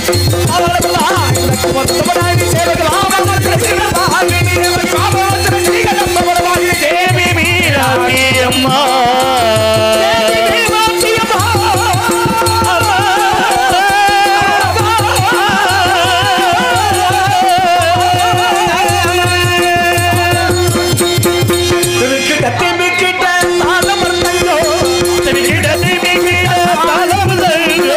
தேவி மீனாட்சி அம்மா திமிக்கிட திமிக்கிட தாளம் தங்கோ.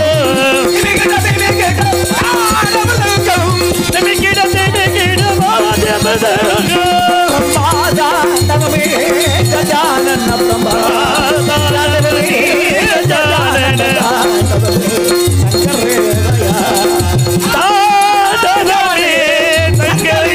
திமிக்கிட திமிக்கிட வாத்தியம் தங்கோ. தாதனமே தங்கரி.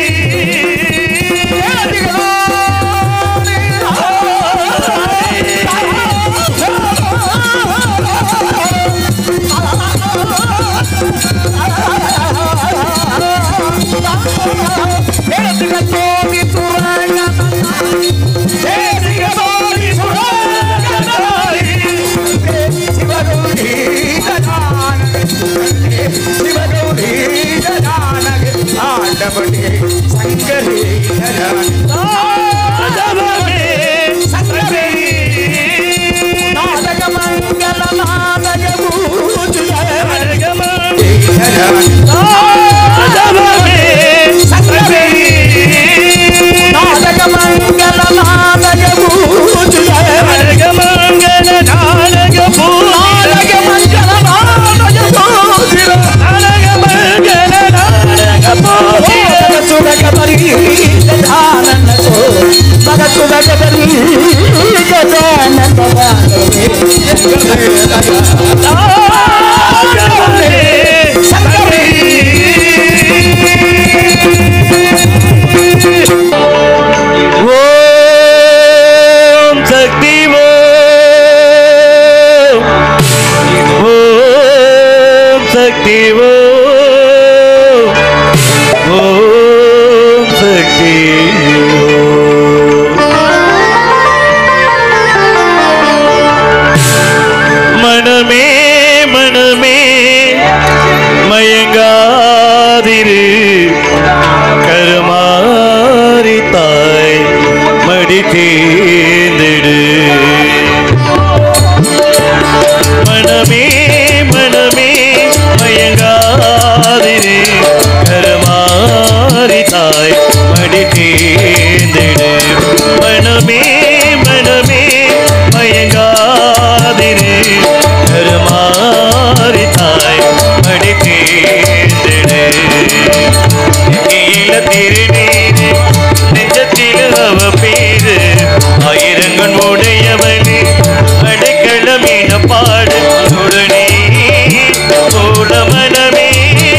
தேசிகமாரி சுரங்கதாரி. தாதனமே தங்கரி. அழகமணி. தாதனமே தங்கரி. அழகமங்கல நாடக பூ- அழகமங்கல நாடக பூ- தாதனமே தங்கரி. ஓம் சக்தி ஓம் ஓம் சக்தி ஓம் ஓம் சக்தி ஓம். மனமே மனமே மயங்காதிரு கருமாறி தாய் மடி தேர்ந்திடு மனமே மனமே மயங்காதிரு கருமாறி தாய் மடி தேர்ந்திடு மனமே மனமே மயங்காதிரு கருமாறி தாய் மடி தேர்ந்திடு ஈழ திருநீரு நெஞ்சத்தில் அவ பேரு ஆயிரங்கள் உடையவனே அடைக்கலமீன பாடு உடனே மூல மனமே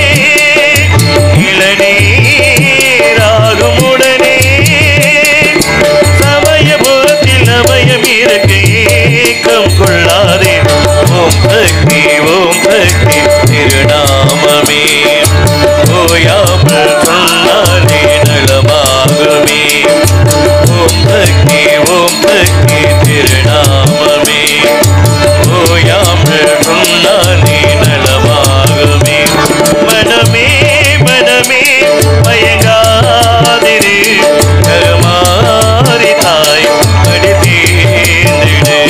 இளநீராகும் உடனே சமயபுரத்தில் அபயம் இருக்கு ஏக்கம் கொள்ளாதே ஓம் சக்தி ஓம் சக்தி திருநாமமே ஓயாமல் சொன்னாலே நலமாகுமே ஓம் சக்தி ஓம் சக்தி திருநாமமே ஓயாமல் சொன்னாலே நலமாகுமே மனமே மனமே மயங்காதிரு கருமாறி தாய் அடி தீர்ந்திடு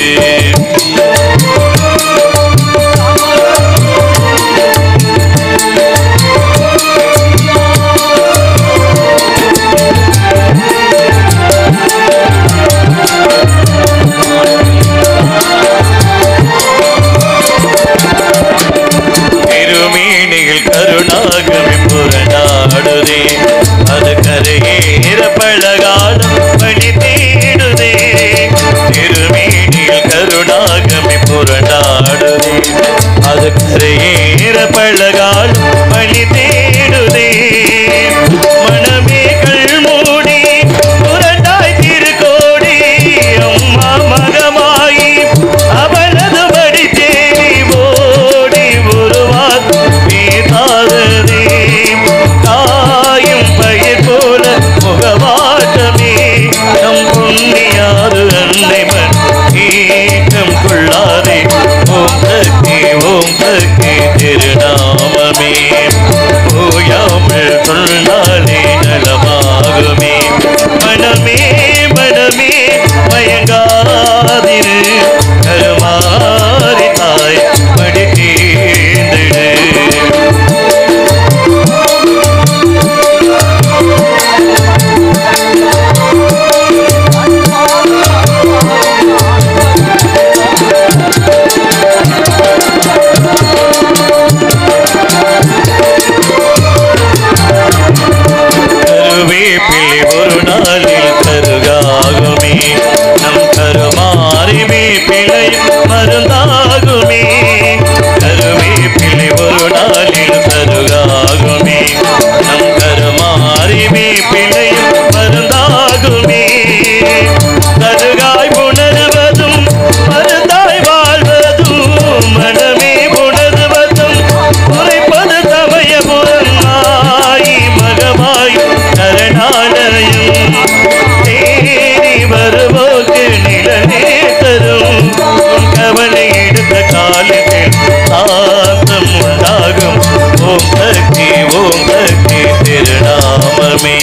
திருமீனிகள் கருணாகமி புறநாடுதே அது கரையேற பழகாலம் பணி தேடுதே திருமீனிகள் கருணாகமி புறநாடுதே அது கரையேற பழகாலம் பணி தேடுதே மனமே கண்மூடி புரண்டாய் திருக்கோடி அம்மா மகமாயி அவனது படி தேடி ஓடி ஒருவார் பேசாததே தாயும் பயிர் போல முகவாட்டமே நம் புண்ணியாது அன்னை மண் ஈட்டம் கொள்ளாதே ஓம் சக்தி ஓம் சக்தி திருநாமமே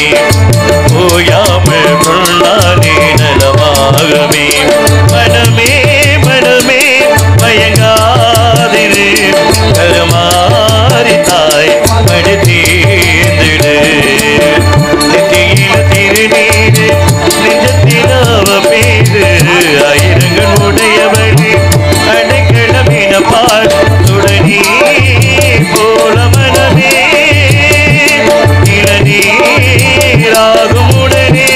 ஓயாமல் கொண்டானே நலமாகுமே மனமே மனமே மயங்காதிரு கருமாறி தாய் மடி தீர்ந்திடு நெற்றியில திருநீரு நெஞ்சத்தில் அவ பேரு ஆயிரங்கள் உடையவளே அடைக்கலமின பால் சுடனி போல மனமே இளநீராகும் உடனே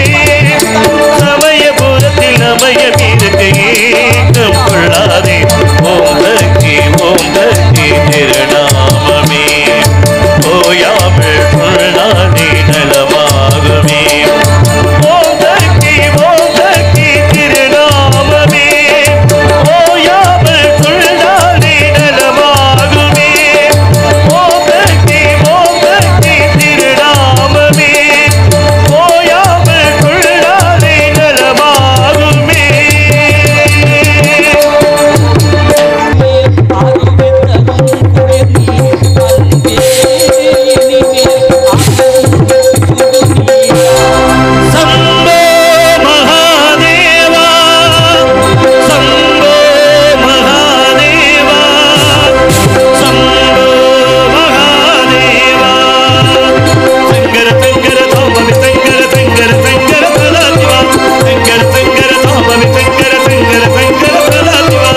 சமயபுரத்தில் அமையம் இருக்க ஏக்கம் கொள்ளாதே ஓம் தக்கி ஓம் தக்கி திருநாமமே ஓயாமல் கொள்ளாதே நலமாகுமே ஓம் தக்கி ஓம் தக்கி திருநாமமே ஓயாமல் கொள்ளாதே நலமாகுமே ஓம் தக்கி ஓம் தக்கி திருநாமமே ஓயாமல் கொள்ளாதே நலமாகுமே சம்போ மகாதேவா சம்போ மகாதேவா சம்போ மகாதேவா சங்கர சங்கர தோமவி சங்கர சங்கர சங்கர சதாசிவா சங்கர சங்கர தோமவி சங்கர சங்கர சங்கர சதாசிவா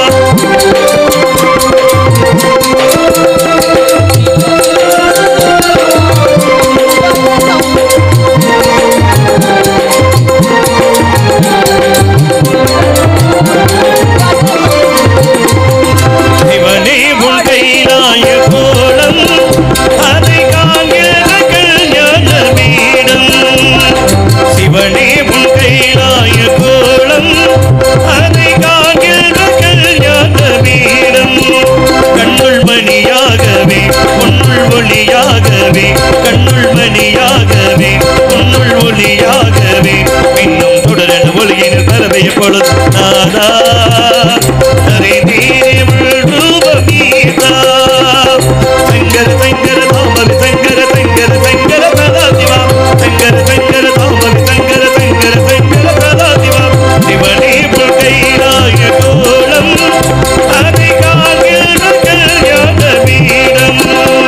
சிவனே உன் கைலாய கோலம் அதை காண்கிறர்கள் ஞான வீடம் சிவனே உன் கைலாய கோலம் அதை காண்கிறர்கள் ஞான வீடம் கண்ணுள் மணியாகவே உன்னுள் ஒளியாகவே கண்ணுள் மணியாகவே உன்னுள் ஒளியாகவே இன்னும் தொடரன் ஒளியின் பறவை பொழுது நாதா தரை தீரிமுள் ரூபமீதா சங்கர சங்கர தாமவி சங்கர சங்கர சங்கர சதாசிவா சங்கர சங்கர தாமவி சங்கர சங்கர சங்கர சதாசிவா சிவனே கைலாய கோலம் அதை காண்கிற கல்யாண வீடம்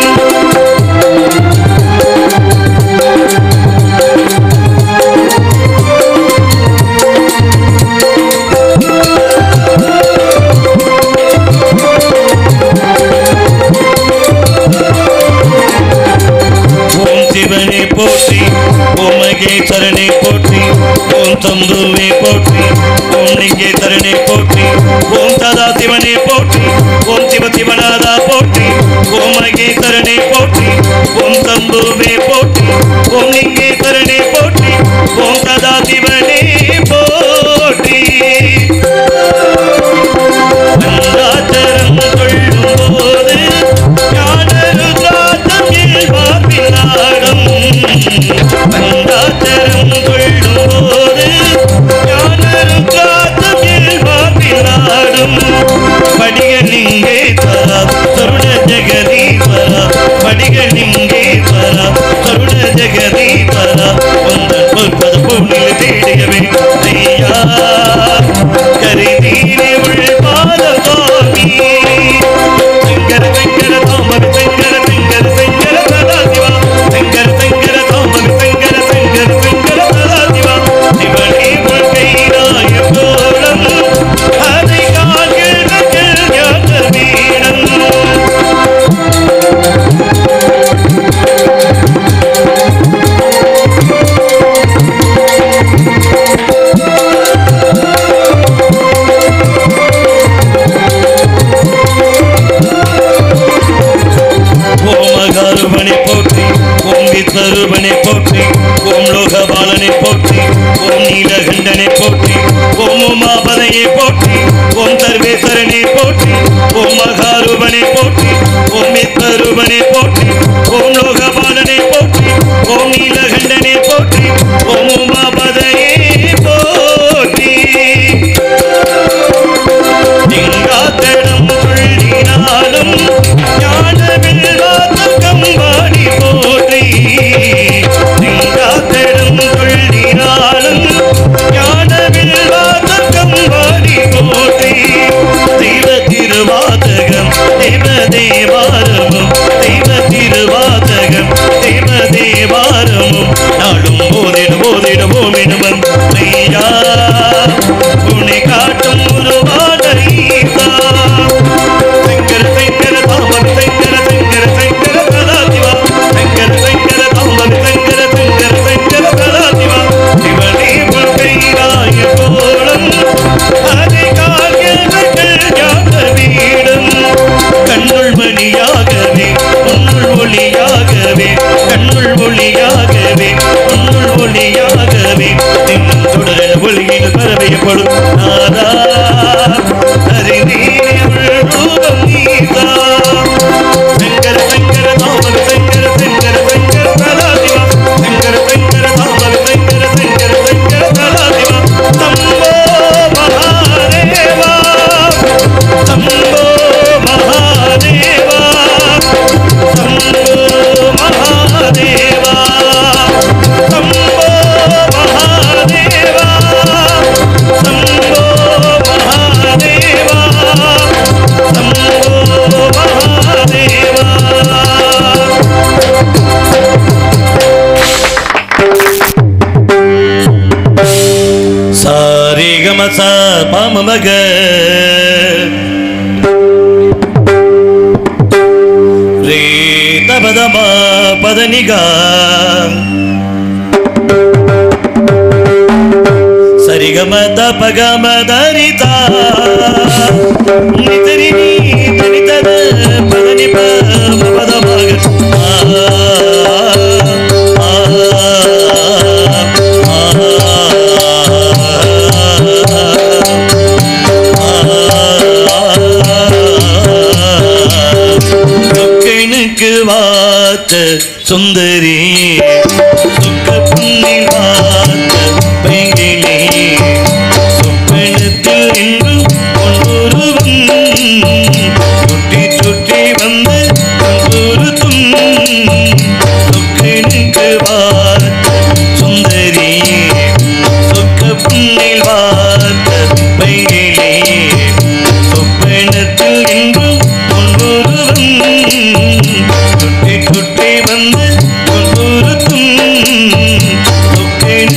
ஓம் சிவனே போற்றி ஓம் மகேஸ்வரனை போற்றி ஓம் சம்புவே போற்றி ஓம் லிங்கேஸ்வரனை போற்றி ஓம் சதா சிவனை போற்றி ஓம் சிவ சிவநாதா போற்றி ஓம் மகேஸ்வரனை போற்றி ஓம் சம்புவே போற்றி ஓம் லிங்கேஸ்வரனை போற்றி ஓம் சதா சிவனே போற்றி அந்தாச்சரம் கொள்ளும்போது ஞானருத்ராட்சம் இயல்பார்பில் நாடும். அந்தாச்சரம் கொள்ளும்போது ஞானருத்ராட்சம் இயல்பார்பில் நாடும். படிகலிங்கேஸ்வரா, தருண ஜெகதீஸ்வரா, படிகலிங்கேஸ்வரா, தருண ஜெகதீஸ்வரா, உந்தன் பொற்பத பொன்னில் தேடியவே ஐயா கரிதீரே உள் பாதகாமி சங்கர சங்கர தாமவி சங்கர சங்கர சங்கர சதாசிவா சங்கர சங்கர தாமவி சங்கர சங்கர சங்கர சதாசிவா சிவனே உள் கைலாய கோலம் அதை காண்கிற கல்யாண வீடம் ஓமகாருபனை போற்றி ஓம் விஸ்வரூபனை போற்றி ஓம் லோகபாலனை போற்றி ஓம் நீலகண்டனை போற்றி ஓம் உமாபதையை போற்றி ஓம் சர்வேஸ்வரனை போற்றி ஓம் மகாரூபனை போற்றி ஓம் விஸ்வரூபனை போற்றி ஓம் லோகபாலனை போற்றி ஓம் நீலகண்டனை போற்றி ஓம் உமாபதையை போற்றி திங்காத்தடம் துள்ளினாலும் ஞானவில் வாசகம் வாடி போற்றி திங்காத்தடம் தேவதேவாரமும் தெய்வ திருவாதகம் தேவ தேவாரமும் நாளும் போதிடு போதிடு போமிடுவன் ஐயா உன்னை காட்டும் உருவான ஈசா சங்கர சங்கர தாமர சங்கர சங்கர சங்கர சதாசிவா சங்கர சங்கர தாமர சங்கர சங்கர சங்கர சதாசிவா சிவனே கைராய கோலம் அதை காரியர்கள் ஞான வீடும் கண்ணுள் மணியாகவே உன்னுள் ஒளியாகவே கண்ணுள் ஒளியாகவே உன்னுள் ஒளியாகவே இன்னும் தொடர ஒளியில் பரவையப்படும் நாதா ஹரி நீருள் ரூபம் நீதா சங்கர சங்கர தாமர சங்கர சங்கர சங்கர சதாசிவா சங்கர சங்கர தாமர சங்கர சங்கர சங்கர சதாசிவா சம்போ மகாதேவா சம்போ மகாதேவா சம்போ மகாதேவா சம்போ மகாதேவா சம்போ மகாதேவா சம்போ மகாதேவா சாரிகம ச பாமமக ரே தபதம பதனிகா சரிகம தபகம தரிதா நிதரி நீ தனிதத பதனி பதமாக ஆ சொக்கனுக்கு வாத்த சுந்தரி சுக்க புண்ணில் வாத்த பைங்கிலே சொப்பனத்தில் என்று ஒன்றுருவன் சுற்றி சுற்றி வந்து ஒன்றுருத்தும் சொக்கனுக்கு வாத்த சுந்தரி சொக்க புண்ணில் வாத்த பைங்கிலே சொப்பனத்தில் என்றும் ஒன்றொருவன் சுற்றி சுற்றி வந்து ஒன்றொருத்தும் சொக்கனுக்கு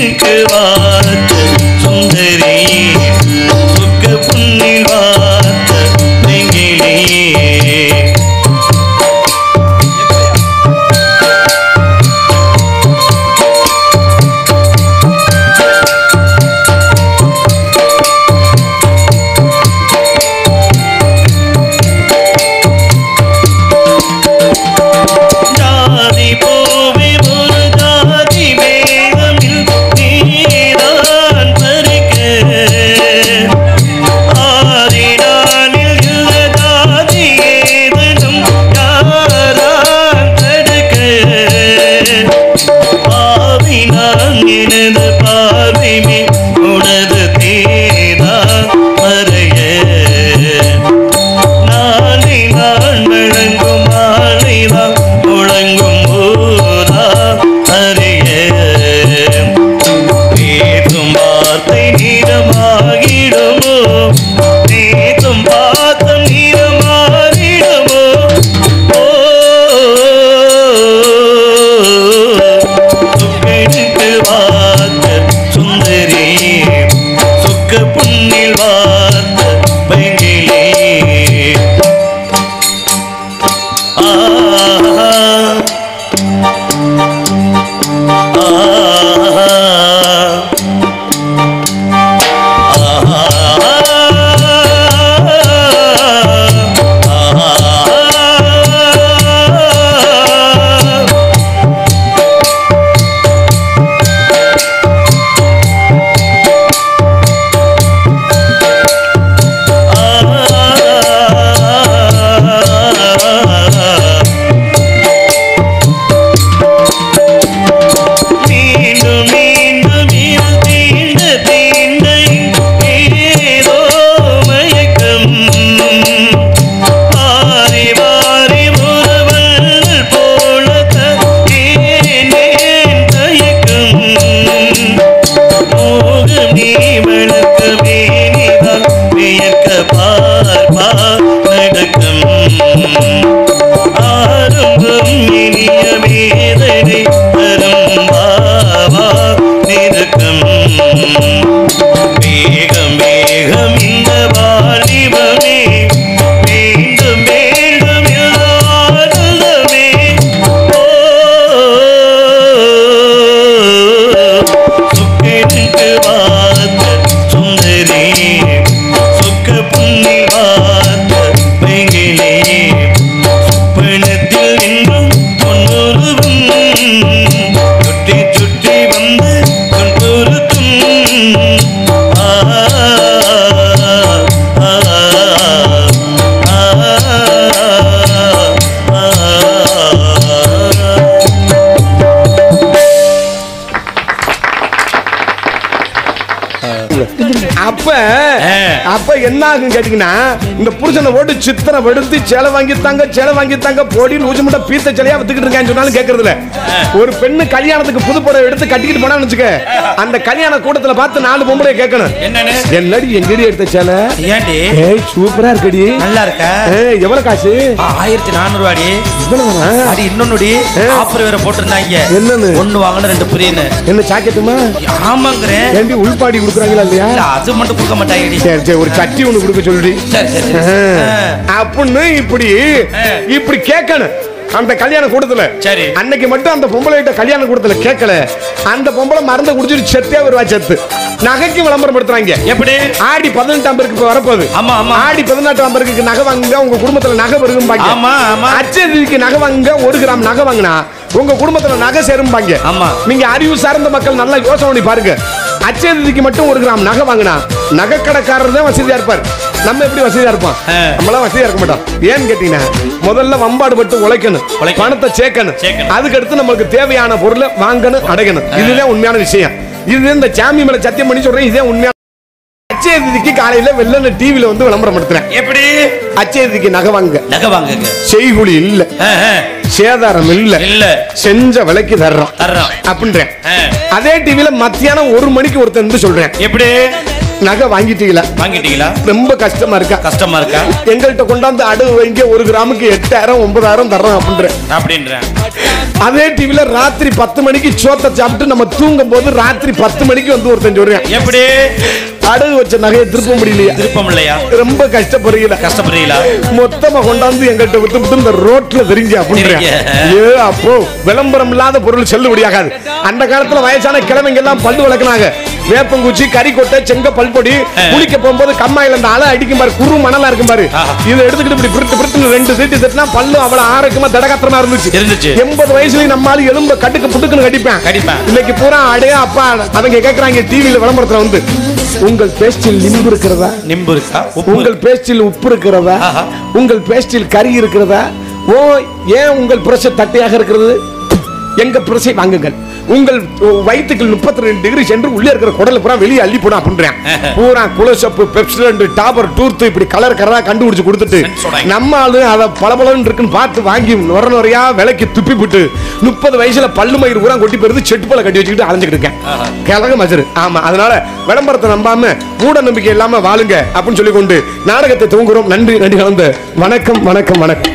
அப்ப என்ன ஆகும் கேட்டீங்கன்னா இந்த புருஷனை போட்டு சித்திரம் எடுத்து சேலை வாங்கி தாங்க சேலை வாங்கி தாங்க போடி லூசு முட்டை பீத்த சேலையா வித்துக்கிட்டு இருக்கேன்னு சொன்னாலும் கேட்கறது இல்ல ஒரு பெண்ணு கல்யாணத்துக்கு புது புடவை எடுத்து கட்டிக்கிட்டு போனா வச்சுக்க அந்த கல்யாண கூட்டத்துல பார்த்து நாலு பொம்பளை கேட்கணும் என்னன்னு என்னடி எங்கடி எடுத்த சேலை ஏன்டி ஏய் சூப்பரா இருக்கடி நல்லா இருக்க ஏய் எவ்வளவு காசு ஆ, ஆயிரத்தி நானூறு ரூபாடி இவ்வளவுதானா? அடி இன்னொன்னுடி ஆஃபர் வேற போட்டிருந்தாங்க என்னன்னு? ஒண்ணு வாங்கணும் ரெண்டு புரியுன்னு என்ன ஜாக்கெட்டுமா ஆமாங்கிறேன் ஏண்டி உள்பாடி கொடுக்குறாங்களா இல்லையா இல்ல அது மட்டும் கொடுக்க மாட்டாங்கடி சரி சரி ஒரு சட்டி ஒண்ணு கொடுக்க சொல்லுடி சரி சரி சரி. ஆ. அப்படின்னு இப்படி ஆ. இப்படி கேட்கணும் அந்த கல்யாண கூட்டத்துல சரி. அன்னைக்கு மட்டும் அந்த பொம்பளை கிட்ட கல்யாண கூட்டத்துல கேட்கல அந்த பொம்பளை மறந்து குடிச்சிட்டு செத்தே வருவா செத்து நகைக்கு விளம்பரப்படுத்துறாங்க எப்படி ஆடி பதினெட்டாம் பேருக்கு இப்ப வரப்போகுது ஆமா, ஆமா. ஆடி பதினெட்டாம் பேருக்கு நகை வாங்குங்க உங்க குடும்பத்துல நகை வருகும்பாங்க ஆமா, ஆமா. அச்சதிக்கு நகை வாங்குங்க ஒரு கிராம் நகை வாங்கினா உங்க குடும்பத்துல நகை சேரும்பாங்க ஆமா. நீங்க அறிவு சார்ந்த மக்கள் நல்லா யோசனை பண்ணி பாருங்க அச்சதிக்கு மட்டும் ஒரு கிராம் நகை வாங்கினா நகை கடைக்காரர் தான் வசதியா இருப்பார் நம்ம எப்படி வசதியா இருப்போம் ஆ. நம்மளாம் வசதியா இருக்க மாட்டோம் ஏன்னு கேட்டீங்கன்னா முதல்ல வம்பாடு பட்டு உழைக்கணும் உழைக்கணும். பணத்தை சேர்க்கணும் சேர்க்கணும். அதுக்கு அடுத்து நமக்கு தேவையான பொருளை வாங்கணும் அடையணும் இதுதான் உண்மையான விஷயம் இது இந்த சாமி மேல சத்தியம் பண்ணி சொல்றேன் இதே உண்மையான அச்சய திதிக்கு காலையில வெள்ளன டிவில வந்து விளம்பரம் படுத்துறேன் எப்படி அச்சய திதிக்கு நகை வாங்க நகை வாங்குங்க செய்குழி இல்ல ஆ, ஆ. சேதாரம் இல்ல இல்ல செஞ்ச விலைக்கு தர்றோம் தர்றோம் அப்படின்றேன் ஆ. அதே டிவில மத்தியானம் ஒரு மணிக்கு ஒருத்தன் வந்து சொல்றேன் எப்படி நகை வாங்கிட்டீங்களா வாங்கிட்டீங்களா ரொம்ப கஷ்டமா இருக்கா கஷ்டமா இருக்கா எங்கள்கிட்ட கொண்டாந்து அடகு வைங்க ஒரு கிராமுக்கு எட்டாயிரம் ஒன்பதாயிரம் தர்றோம் அப்படின்றேன் அப்படின்றேன் அதே டிவில ராத்திரி பத்து மணிக்கு சோத்தை சாப்பிட்டு நம்ம தூங்கும் போது ராத்திரி பத்து மணிக்கு வந்து ஒருத்தன் சொல்றேன் எப்படி அடகு வச்ச நகையை திருப்ப முடியலையா திருப்பம் இல்லையா ரொம்ப கஷ்டப்படுறீங்களா கஷ்டப்படுறீங்களா மொத்தமா கொண்டாந்து எங்கள்கிட்ட விட்டு விட்டு இந்த ரோட்ல தெரிஞ்சு அப்படின்றேன் தெரிங்க. ஏ அப்போ விளம்பரம் இல்லாத பொருள் செல்லுபடியாகாது அந்த காலத்துல வயசான கிழமைங்க எல்லாம் பல்லு விளக்குனாங்க வேப்பங்குச்சி கறிக்கொட்டை செங்க பல்பொடி குளிக்க போகும்போது கம்மாயில அந்த அலை அடிக்கும் பாரு குறு மணலா இருக்கும் பாரு ஆஹா. இதை எடுத்துக்கிட்டு இப்படி பிரிட்டு பிரிட்டு ரெண்டு சீட்டு தட்டினா பல்லு அவ்வளவு ஆரோக்கியமா தடகாத்திரமா இருந்துச்சு இருந்துச்சு. எண்பது வயசுலயும் நம்மால எலும்ப கட்டுக்கு புட்டுக்குன்னு கடிப்பேன் கடிப்பேன். இன்னைக்கு பூரா அடையா அப்பா அவங்க கேக்குறாங்க டிவியில விளம்பரத்துல வந்து உங்கள் பேஸ்டில் லிம்பு இருக்கிறதா நிம்பு இருக்கா உப்பு உங்கள் பேஸ்டில் உப்பு இருக்கிறதா ஆஹா. உங்கள் பேஸ்டில் கறி இருக்கிறதா ஓ ஏன் உங்கள் பிரஷர் தட்டையாக இருக்கிறது எங்க பிரசை வாங்குங்கள் உங்கள் வயிற்றுக்கு முப்பத்தி ரெண்டு டிகிரி சென்று உள்ளே இருக்கிற குடல பூரா வெளியே அள்ளி போடும் அப்படின்றேன் பூரா குலசப்பு பெப்சிடன்ட் டாபர் டூர்த்து இப்படி கலர் கலரா கண்டுபிடிச்சு கொடுத்துட்டு சொல்றாங்க. நம்ம ஆளு அதை பளபளன்னு இருக்குன்னு பார்த்து வாங்கி நுர நுறையா விலைக்கு துப்பி விட்டு முப்பது வயசுல பல்லு மயிர் பூரா கொட்டி போயிருந்து செட்டு போல கட்டி வச்சுக்கிட்டு அலைஞ்சுக்கிட்டு இருக்கேன் கிழங்க மசரு ஆமா அதனால விளம்பரத்தை நம்பாம மூட நம்பிக்கை இல்லாம வாழுங்க அப்படின்னு சொல்லி கொண்டு நாடகத்தை தூங்குறோம் நன்றி நன்றி கலந்த வணக்கம் வணக்கம் வணக்கம்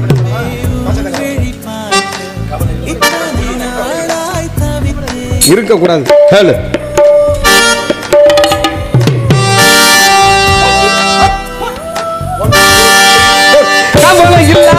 இருக்க கூடாது ஹலோ கவலை இல்லா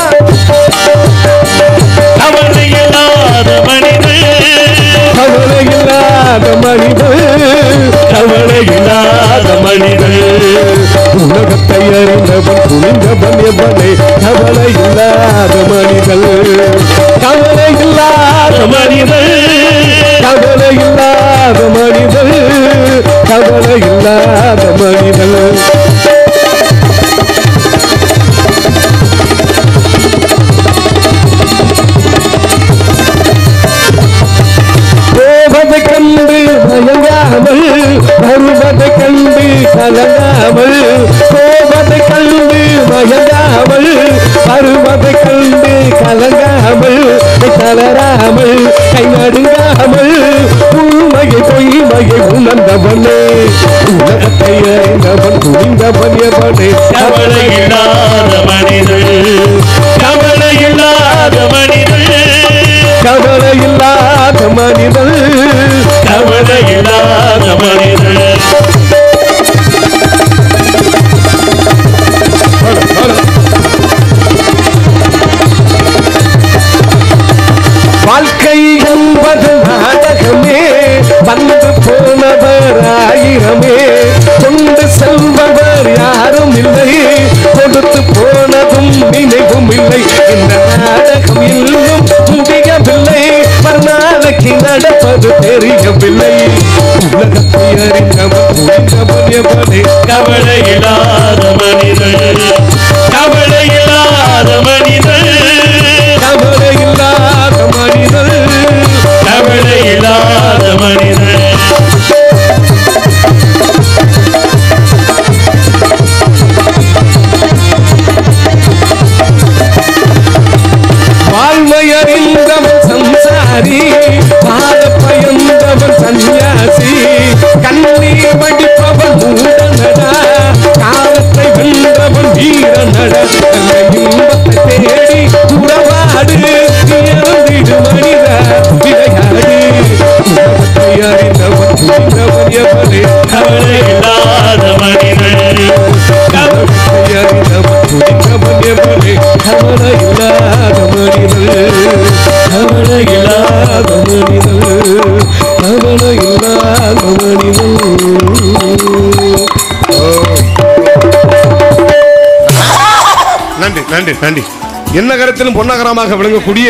கவலை இல்லாத மனிதன் கவலை இல்லாத மனிதன் கவலை இல்லாத மனிதன் உலகத்தை அறிந்தவன் துணிந்தவன் எவனே கவலை இல்லாத மனிதன் கவலை இல்லாத மனிதன் கவலை இல்லாத மனிதன் கவலை இல்லாத மனிதன் போவதை கண்டு மயங்காமல் வருவதை கண்டு கலங்காமல் போவதை கண்டு மயங்காமல் வருவதை கண்டு கலங்காமல் கலராமல் கை நடுங்காமல் உண்மையை பொய்மையை உணர்ந்தவனே உலகத்தை அறிந்தவன் துணிந்தவன் எவனே கவலை இல்லாத மனிதன் கவலை இல்லாத மனிதன் கவலை இல்லாத மனிதன் கவலை இல்லாத மனிதன் வாழ்க்கை என்பது நாடகமே வந்து போனவர் ஆயிரமே கொண்டு செல்பவர் யாரும் இல்லை கொடுத்து போனதும் நினைவும் இல்லை இந்த நாடகம் இன்னும் முடியவில்லை மறுநாளைக்கு நடப்பது தெரியவில்லை உலகத்தை அறிந்தவன் புரிந்தவன் எவனே கவலை இல்லாத மனிதன் கவலை இல்லாத மனிதன் கவலை இல்லாத மனிதன் கவலை இல்லாத மனிதன் இன்பத்தை தேடி உறவாடு இறந்திடு மனித விளையாடு உலகத்தை அறிந்தவன் புரிந்தவன் எவனே கவலை இல்லாத மனிதன் உலகத்தை அறிந்தவன் புரிந்தவன் எவனே கவலை இல்லாத மனிதன் கவலை இல்லாத மனிதன் கவலை இல்லாத மனிதன் நன்றி நன்றி நன்றி என்ன கரத்திலும் பொன்னகரமாக விளங்கக்கூடிய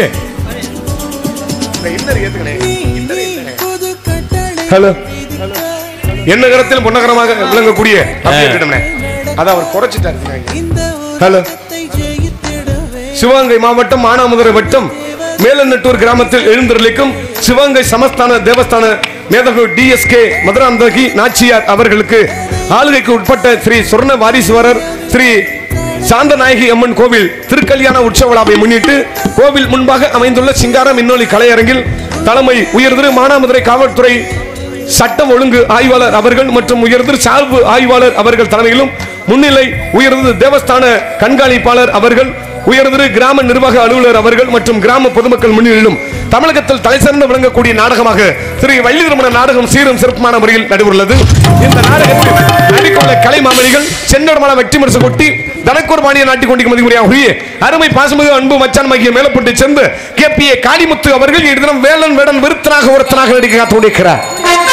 ஹலோ என்ன கரத்திலும் பொன்னகரமாக விளங்கக்கூடிய அப்படியே இருக்கட்டும்ண்ணே. அதை அவர் குறைச்சிட்டாரு ஹலோ சிவகங்கை மாவட்டம் மானாமதுரை வட்டம் மேலநட்டூர் கிராமத்தில் எழுந்தருளிக்கும் சிவகங்கை சமஸ்தான தேவஸ்தான மேதகு டிஎஸ்கே மதுராந்தகி நாச்சியார் அவர்களுக்கு ஆளுகைக்கு உட்பட்ட ஸ்ரீ சொர்ண வாரீஸ்வரர் ஸ்ரீ சாந்தநாயகி அம்மன் கோவில் திருக்கல்யாண உற்சவ விழாவை முன்னிட்டு கோவில் முன்பாக அமைந்துள்ள சிங்கார மின்னொலி கலையரங்கில் தலைமை உயர்திரு மானாமதுரை காவல்துறை சட்டம் ஒழுங்கு ஆய்வாளர் அவர்கள் மற்றும் உயர்திரு சார்பு ஆய்வாளர் அவர்கள் தலைமையிலும் முன்னிலை உயர்திரு தேவஸ்தான கண்காணிப்பாளர் அவர்கள் உயர்திரு கிராம நிர்வாக அலுவலர் அவர்கள் மற்றும் கிராம பொதுமக்கள் முன்னிலையிலும் தமிழகத்தில் தலைசிறந்து விளங்கக்கூடிய நாடகமாக ஸ்ரீ வள்ளி திருமண நாடகம் சீரும் சிறப்பான முறையில் நடைபெறுள்ளது இந்த நாடகத்தில் நடிக்குள்ள கலை மாமணிகள் சென்னோடமான வெற்றி மரசு கொட்டி தனக்கூர் பாணியை நாட்டிக் கொண்டிருக்கும் மதிமுறையாக உரிய அருமை பாசமிகு அன்பு மச்சான் மகிய மேலப்பட்டு சேர்ந்து கே பி ஏ காளிமுத்து அவர்கள் இதினம் வேலன் வேடன் விருத்தனாக ஒருத்தனாக நடிக்க காத்து கொண்டிருக்கிறார்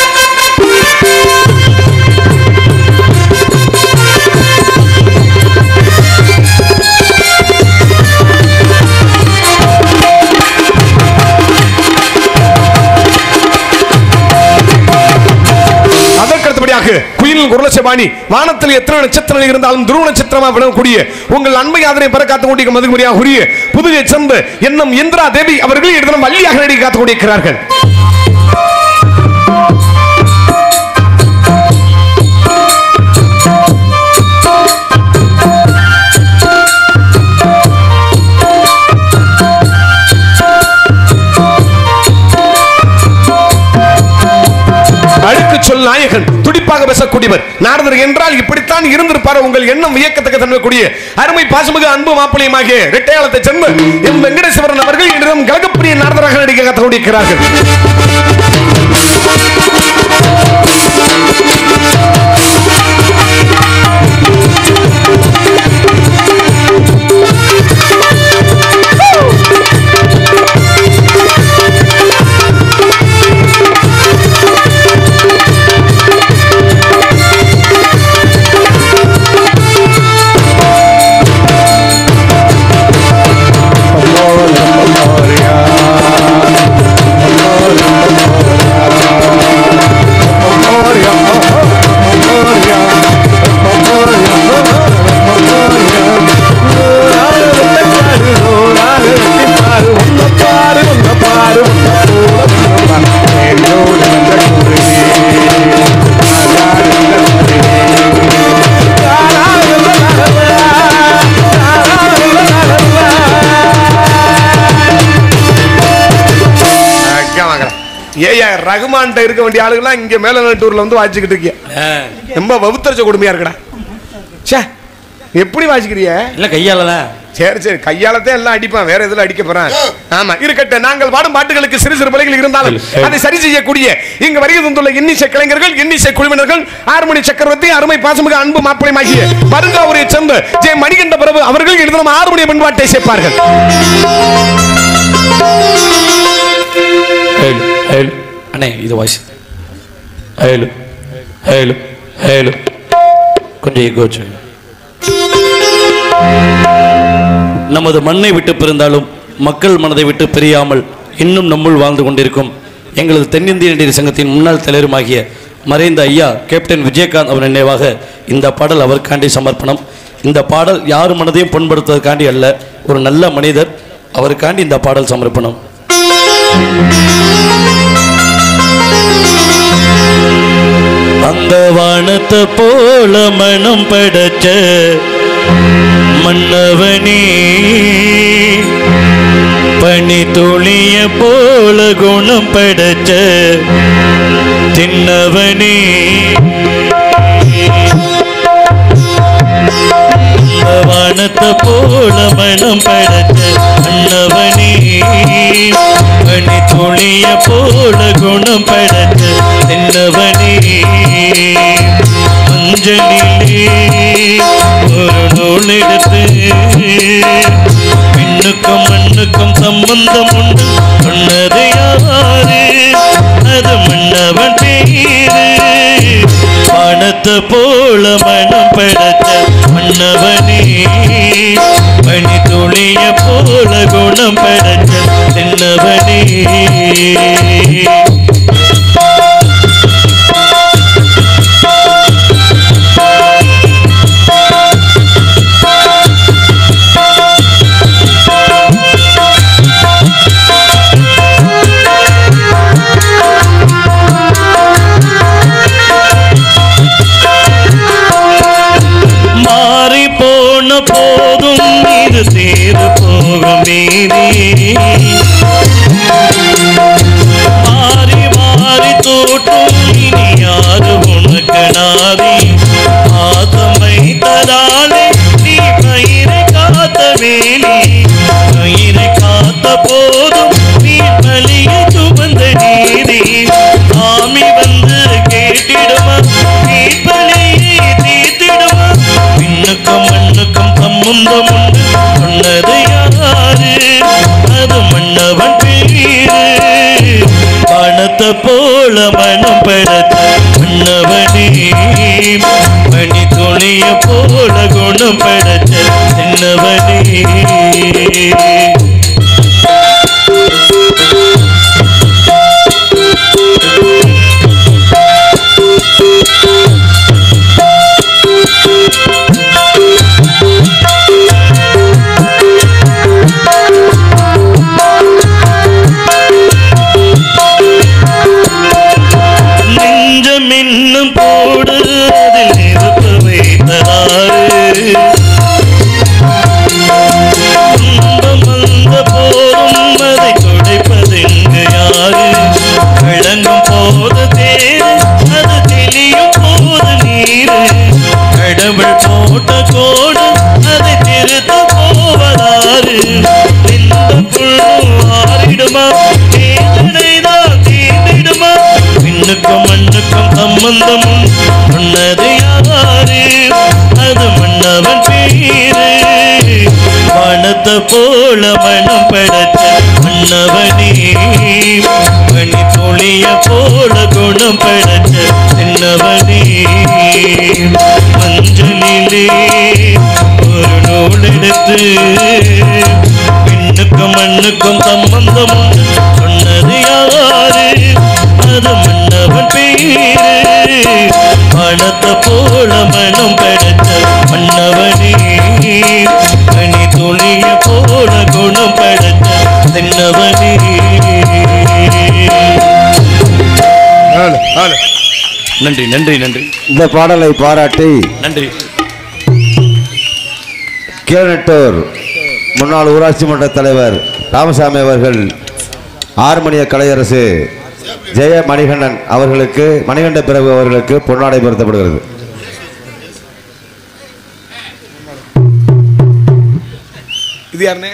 அதற்கு அடுத்தபடியாக குயில் குரலசபாணி வானத்தில் எத்தனை நட்சத்திரங்கள் இருந்தாலும் துருவ நட்சத்திரமா விளங்கக்கூடிய உங்கள் அன்பை ஆதரவை பெற காத்து கொண்டிருக்கும் மதுமுறையாக உரிய புதுகை சேர்ந்து என்னும் இந்திரா தேவி அவர்கள் இடத்திலும் வள்ளியாக நடிக்க காத்துக் கொண்டிருக்கிறார்கள் அழுக்கு சொல் நாயகன் துடிப்பாக பேசக்கூடியவர் நாரதர் என்றால் இப்படித்தான் இருந்திருப்பார் உங்கள் எண்ணம் வியக்கத்தக்க தன்மைக்கூடிய அருமை பாசமிகு அன்பு மாப்பிளையமாகிய ரெட்டையாளத்தை சேர்ந்து எம் வெங்கடேஸ்வரன் அவர்கள் இன்றும் கலகப்பிரிய நாரதராக நடிக்க கற்றுக் கொண்டிருக்கிறார்கள் ஏயா ரகுமான்ட்ட இருக்க வேண்டிய ஆளுங்களாம் இங்க மேல நட்டூர்ல வந்து வாசிச்சுக்கிட்டு இருக்கீங்க ரொம்ப வவுத்தரிச்ச கொடுமையா இருக்குடா ச்சே எப்படி வாசிக்கிறிய இல்ல கையால சரி சரி கையாலத்தே எல்லாம் அடிப்பான் வேற எதுல அடிக்க போறான் ஆமா இருக்கட்டும் நாங்கள் பாடும் பாட்டுகளுக்கு சிறு சிறு பிள்ளைகள் இருந்தாலும் அதை சரி செய்யக்கூடிய இங்க வருகை தந்துள்ள இன்னிசை கலைஞர்கள் இன்னிசை குழுவினர்கள் ஆறுமணி சக்கரவர்த்தி அருமை பாசமிகு அன்பு மாப்பிளையமாகிய பருங்காவூரை சேர்ந்த ஜெய மணிகண்ட பிரபு அவர்கள் எழுதின ஆறுமணி பண்பாட்டை சேர்ப்பார்கள் ஹேலு ஹேலு அண்ணே இது வாய்ஸ் ஹேலு ஹேலு ஹேலு கொஞ்சம் எக்கோ வச்சுங்க நமது மண்ணை விட்டு பிரிந்தாலும் மக்கள் மனதை விட்டு பிரியாமல் இன்னும் நம்முள் வாழ்ந்து கொண்டிருக்கும் எங்களது தென்னிந்திய நடிகர் சங்கத்தின் முன்னாள் தலைவருமாகிய மறைந்த ஐயா கேப்டன் விஜயகாந்த் அவர் நினைவாக இந்த பாடல் அவருக்காண்டி சமர்ப்பணம் இந்த பாடல் யார் மனதையும் புண்படுத்துவதற்காண்டி அல்ல ஒரு நல்ல மனிதர் அவருக்காண்டி இந்த பாடல் சமர்ப்பணம் அந்த வானத்தை போல மனம் படைச்ச மன்னவனே பனி துளிய போல குணம் படைச்ச தின்னவனே அந்த வான வானத்தை போல மனம் படைத்த அண்ணவனே பனி துளிய போல குணம் படைத்த தென்னவனே மஞ்சளிலே ஒரு நூல் எடுத்து பெண்ணுக்கும் மண்ணுக்கும் சம்பந்தம் உண்டு சொன்னது யாரு அது மன்னவன் பேரு வானத்தை போல மனம் படைத்த மன்னவனே பனி துளிய போல குணம் படைத்த தென்னவனே மாறி போன போதும் இது தேர் போகும் வீதி மாறி மாறி தோட்டும் இனி யாரு உனக்கு நாதி ஆசமை தராலே நீ பயிரை காத்த வேலி பயிரை காத்த போதும் நீ பலியை சுமந்த நீதி சாமி வந்து கேட்டிடுமா நீ பலியை தீர்த்திடுமா விண்ணுக்கும் மண்ணுக்கும் சம்பந்தம் உண்டு சொன்னது யாரு அது மன்னவன் பேரு பணத்தை போல மனம் படைத்த மன்னவனே மணி துணிய போல குணம் படைத்த சின்னவனே நெஞ்சம் இன்னும் போடு அதில் நெருப்பு வைத்ததாறு துன்பம் வந்த போதும் அதை துடைப்பதெங்கு யாரு விளங்கும் போது தேரு அது தெளியும் போது நீரு கடவுள் போட்ட கோடு அதை திருத்த போவதாறு இந்த புல்லும் ஆறிடுமா வேதனைதான் தீர்ந்திடுமா விண்ணுக்கும் மண்ணுக்கும் சம்பந்தமும் சொன்னது யாரு அது மன்னவன் பேரு வானத்தை போல மனம் படைத்த மன்னவனே மணி துளிய போல குணம் படைத்த சின்னவனே மஞ்சளிலே ஒரு நூல் எடுத்து பெண்ணுக்கும் மண்ணுக்கும் சம்பந்தம் உண்டு சொன்னது யாரு அது மன்னவன் பேரு பணத்தை போல மனம் படைத்த மன்னவனே மணி துளிய போல குணம் படைத்த தென்னவனே ஆளு, ஆளு. நன்றி நன்றி நன்றி இந்த பாடலை பாராட்டி நன்றி கீழநட்டூர் முன்னாள் ஊராட்சி மன்ற தலைவர் ராமசாமி அவர்கள் ஆறுமணிய கலையரசு ஜெய மணிகண்டன் அவர்களுக்கு மணிகண்ட பிறகு அவர்களுக்கு பொன்னாடை பொருத்தப்படுகிறது இது யாருண்ணே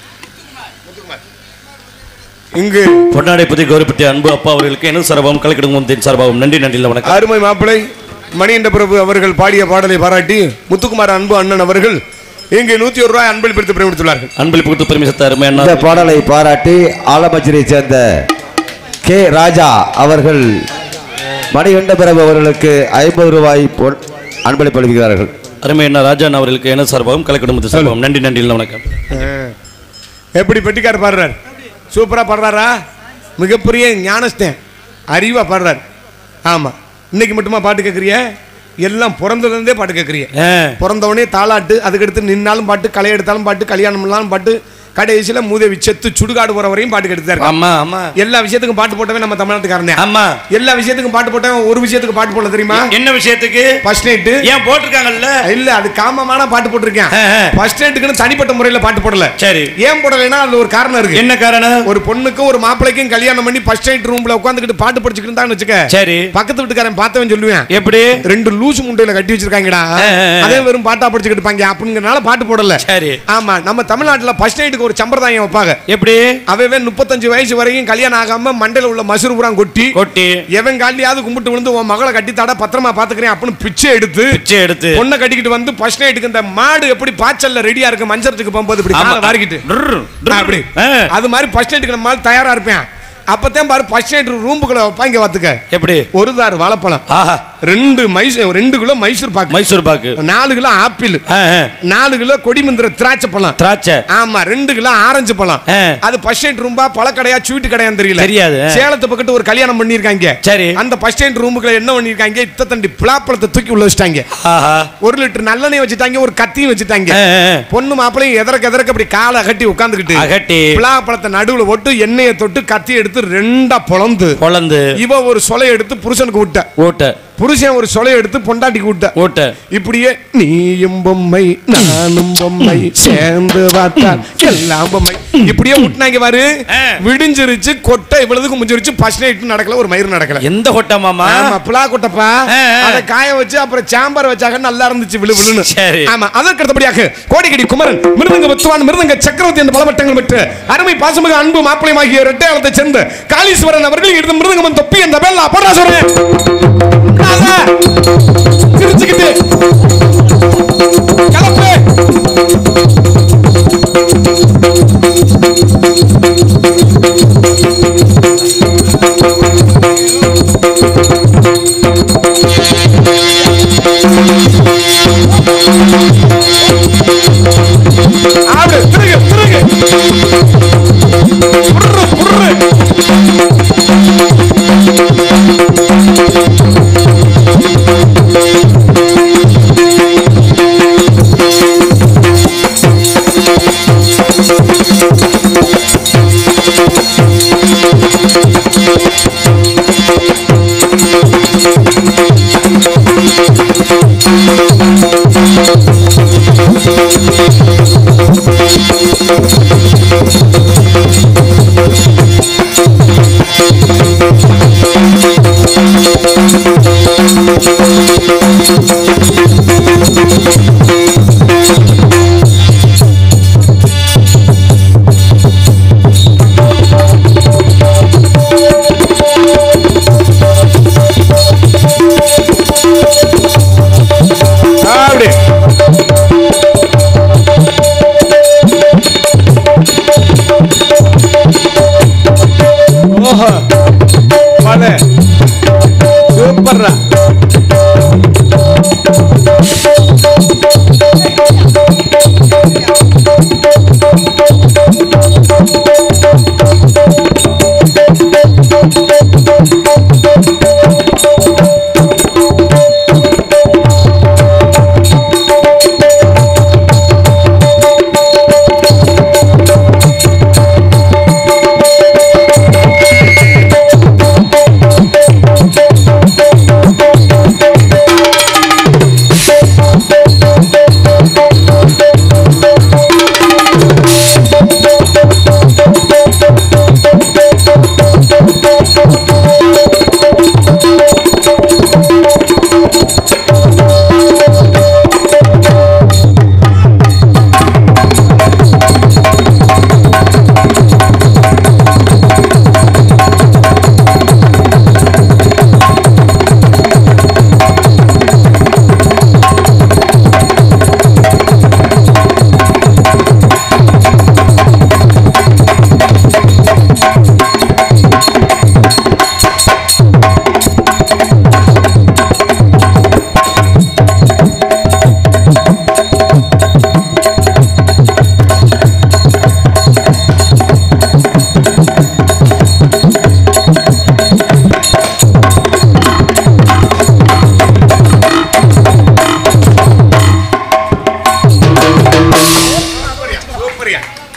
இங்கு பொன்னாடை புதிய கௌரவப்பட்ட அன்பு அப்பா அவர்களுக்கு எனது சார்பாகவும் கலைக்கிடுவோம் தென் சார்பாகவும் நன்றி நன்றி வணக்கம் அருமை மாப்பிளை மணிகண்ட பிரபு அவர்கள் பாடிய பாடலை பாராட்டி முத்துக்குமார் அன்பு அண்ணன் அவர்கள் இங்கு நூத்தி ஒரு ரூபாய் அன்பளிப்பித்து பிரமித்துள்ளார்கள் அன்பில் புகுத்து பெருமை சத்த அருமை அண்ணா இந்த பாடலை பாராட்டி ஆலமச்சிரை சேர்ந்த கே ராஜா அவர்கள் மணிகண்ட பிறகு அவர்களுக்கு ஐம்பது ரூபாய் பொன் அன்பளிப்பு அளிக்கிறார்கள் அருமை அண்ணா ராஜா அண்ணா அவர்களுக்கு எனது சார்பாகவும் கலைக்கிடுவோம் சார்பாகவும் நன்றி நன்றி வணக்கம் எப்படி பெட்டிக்கார் பாடுறார் சூப்பரா பாடுறாரா மிகப்பெரிய ஞானஸ்தன் அறிவா பாடுறார் ஆமா இன்னைக்கு மட்டுமா பாட்டு கேட்குறிய எல்லாம் பிறந்ததுலேருந்தே பாட்டு கேட்குறிய ஆ, பிறந்தவனே தாளாட்டு அதுக்கடுத்து நின்னாலும் பாட்டு களை எடுத்தாலும் பாட்டு கல்யாணம்லாம் பாட்டு கடைசியில மூதேவி செத்து சுடுகாடு போற வரையும் பாட்டு கெடுத்தாரு ஆமா ஆமா எல்லா விஷயத்துக்கும் பாட்டு போட்டவன் நம்ம தமிழ்நாட்டுக்காரனே ஆமா எல்லா விஷயத்துக்கும் பாட்டு போட்டவன் ஒரு விஷயத்துக்கு பாட்டு போடல தெரியுமா என்ன விஷயத்துக்கு ஃபர்ஸ்ட் நைட்டு ஏன் போட்டிருக்காங்கல்ல இல்ல அது காமமான பாட்டு போட்டிருக்கேன் ஆ, ஆ. ஃபர்ஸ்ட் நைட்டுக்குன்னு தனிப்பட்ட முறையில பாட்டு போடல சரி ஏன் போடலைன்னா அதுல ஒரு காரணம் இருக்கு என்ன காரணம் ஒரு பொண்ணுக்கும் ஒரு மாப்பிளைக்கும் கல்யாணம் பண்ணி ஃபர்ஸ்ட் நைட் ரூம்ல உட்காந்துக்கிட்டு பாட்டு படிச்சுக்கிட்டு இருந்தான்னு வச்சுக்க சரி பக்கத்து வீட்டுக்காரன் பார்த்தவன் சொல்லுவேன் எப்படி ரெண்டு லூசு முண்டையில கட்டி வச்சிருக்காங்கடா ஆ, ஆ, ஆ. அதே வெறும் பாட்டா படிச்சுக்கிட்டு இருப்பாங்க அப்படிங்கறனால பாட்டு போடல சரி ஆமா நம்ம தமிழ்நாட்டுல ஃபர்ஸ்ட் நைட்டுக்கு ஒரு சம்பிரதாயம் வைப்பாங்க எப்படி அவன் முப்பத்தஞ்சு வயசு வரைக்கும் கல்யாணம் ஆகாம மண்டையில உள்ள மசூர் பூரா கொட்டி கொட்டி எவன் காலியாவது கும்பிட்டு விழுந்து உன் மகளை கட்டித்தாட பத்திரமா பாத்துக்கிறேன் அப்படின்னு பிச்சை எடுத்து பிச்சை எடுத்து பொண்ணை கட்டிக்கிட்டு வந்து ஃபர்ஸ்ட் நைட்டுக்கு இந்த மாடு எப்படி பாய்ச்சல்ல ரெடியா இருக்கு மஞ்சத்துக்கு போகும்போது இப்படி ஆமா. காலை வாரிக்கிட்டு டுர்ரு, டுர்ரு. அப்படி ஆ. அது மாதிரி ஃபர்ஸ்ட் நைட்டுக்கு நம்ம ஆள் தயாரா இருப்பேன் அப்பதான் பாரு ஃபர்ஸ்ட் நைட் ரூமுக்குள்ள வைப்பாங்க பாத்துக்க எப்படி ஒரு தார் வாழைப்பழம் ஆஹா ரெண்டு மைசூர் ரெண்டு கிலோ மைசூர் பாக்கு மைசூர் பாக்கு நாலு கிலோ ஆப்பிள் ஆ, ஆ. நாலு கிலோ கொடிமந்திர திராட்சை பழம் திராட்சை ஆமா ரெண்டு கிலோ ஆரஞ்சு பழம் ஆ. அது ஃபர்ஸ்ட் நைட் ரூம்பா பழக்கடையா ஸ்வீட் கடையான்னு தெரியல தெரியாது. சேலத்து பக்கத்து ஒரு கல்யாணம் பண்ணிருக்காங்க சரி. அந்த ஃபர்ஸ்ட் நைட் ரூமுக்குள்ள என்ன பண்ணிருக்காங்க இத்த தண்டி பிளாப்பழத்தை தூக்கி உள்ள வச்சிட்டாங்க ஆஹா ஒரு லிட்டர் நல்லெண்ணெய் வச்சுட்டாங்க ஒரு கத்தியும் வச்சுட்டாங்க ஆ, ஆ, ஆ. பொண்ணு மாப்பிளையும் எதற்கு எதற்கு அப்படி காலை கட்டி உட்காந்துக்கிட்டு அகட்டி. பிளாப்பழத்தை நடுவுல போட்டு எண்ணெயை தொட்டு கத்தி எடுத்து ரெண்டா பொளந்து பொழந்து இவ ஒரு சொலை எடுத்து புருஷனுக்கு விட்ட ஓட்ட புருஷன் ஒரு சொலை எடுத்து பொண்டாட்டிக்கு விட்ட ஓட்ட இப்படியே நீயும் பொம்மை நானும் பொம்மை சேர்ந்து பார்த்தா எல்லாம் பொம்மை இப்படியே விட்டுனாங்க பாரு ஆ. விடிஞ்சிருச்சு கொட்டை இவ்வளவுக்கு முடிஞ்சிருச்சு ஃபர்ஸ்ட் நைட் நடக்கல ஒரு மயிர் நடக்கல எந்த கொட்டை மாமா ஆமா புலா கொட்டப்பா ஆ, ஆ. அதை காய வச்சு அப்புறம் சாம்பார் வச்சாக நல்லா இருந்துச்சு விழு விழுன்னு சரி. ஆமா அதற்கு அடுத்தபடியாக கோடிக்கடி குமரன் மிருதங்க பத்துவான் மிருதங்க சக்கரவர்த்தி என்ற பலவட்டங்கள் பெற்று அருமை பாசமிகு அன்பு மாப்பிளையமாகிய இரட்டையாளத்தை சேர்ந்த காளீஸ்வரன் அவர்கள் எடுத்த மிருதங்கமன் தொப்பி என்ற பேர்ல அப்படா சொல்றேன் சிரிச்சுக்கிட்டு கிளப்பு ஆடு திருகு திருகு புர்ரு புர்ரு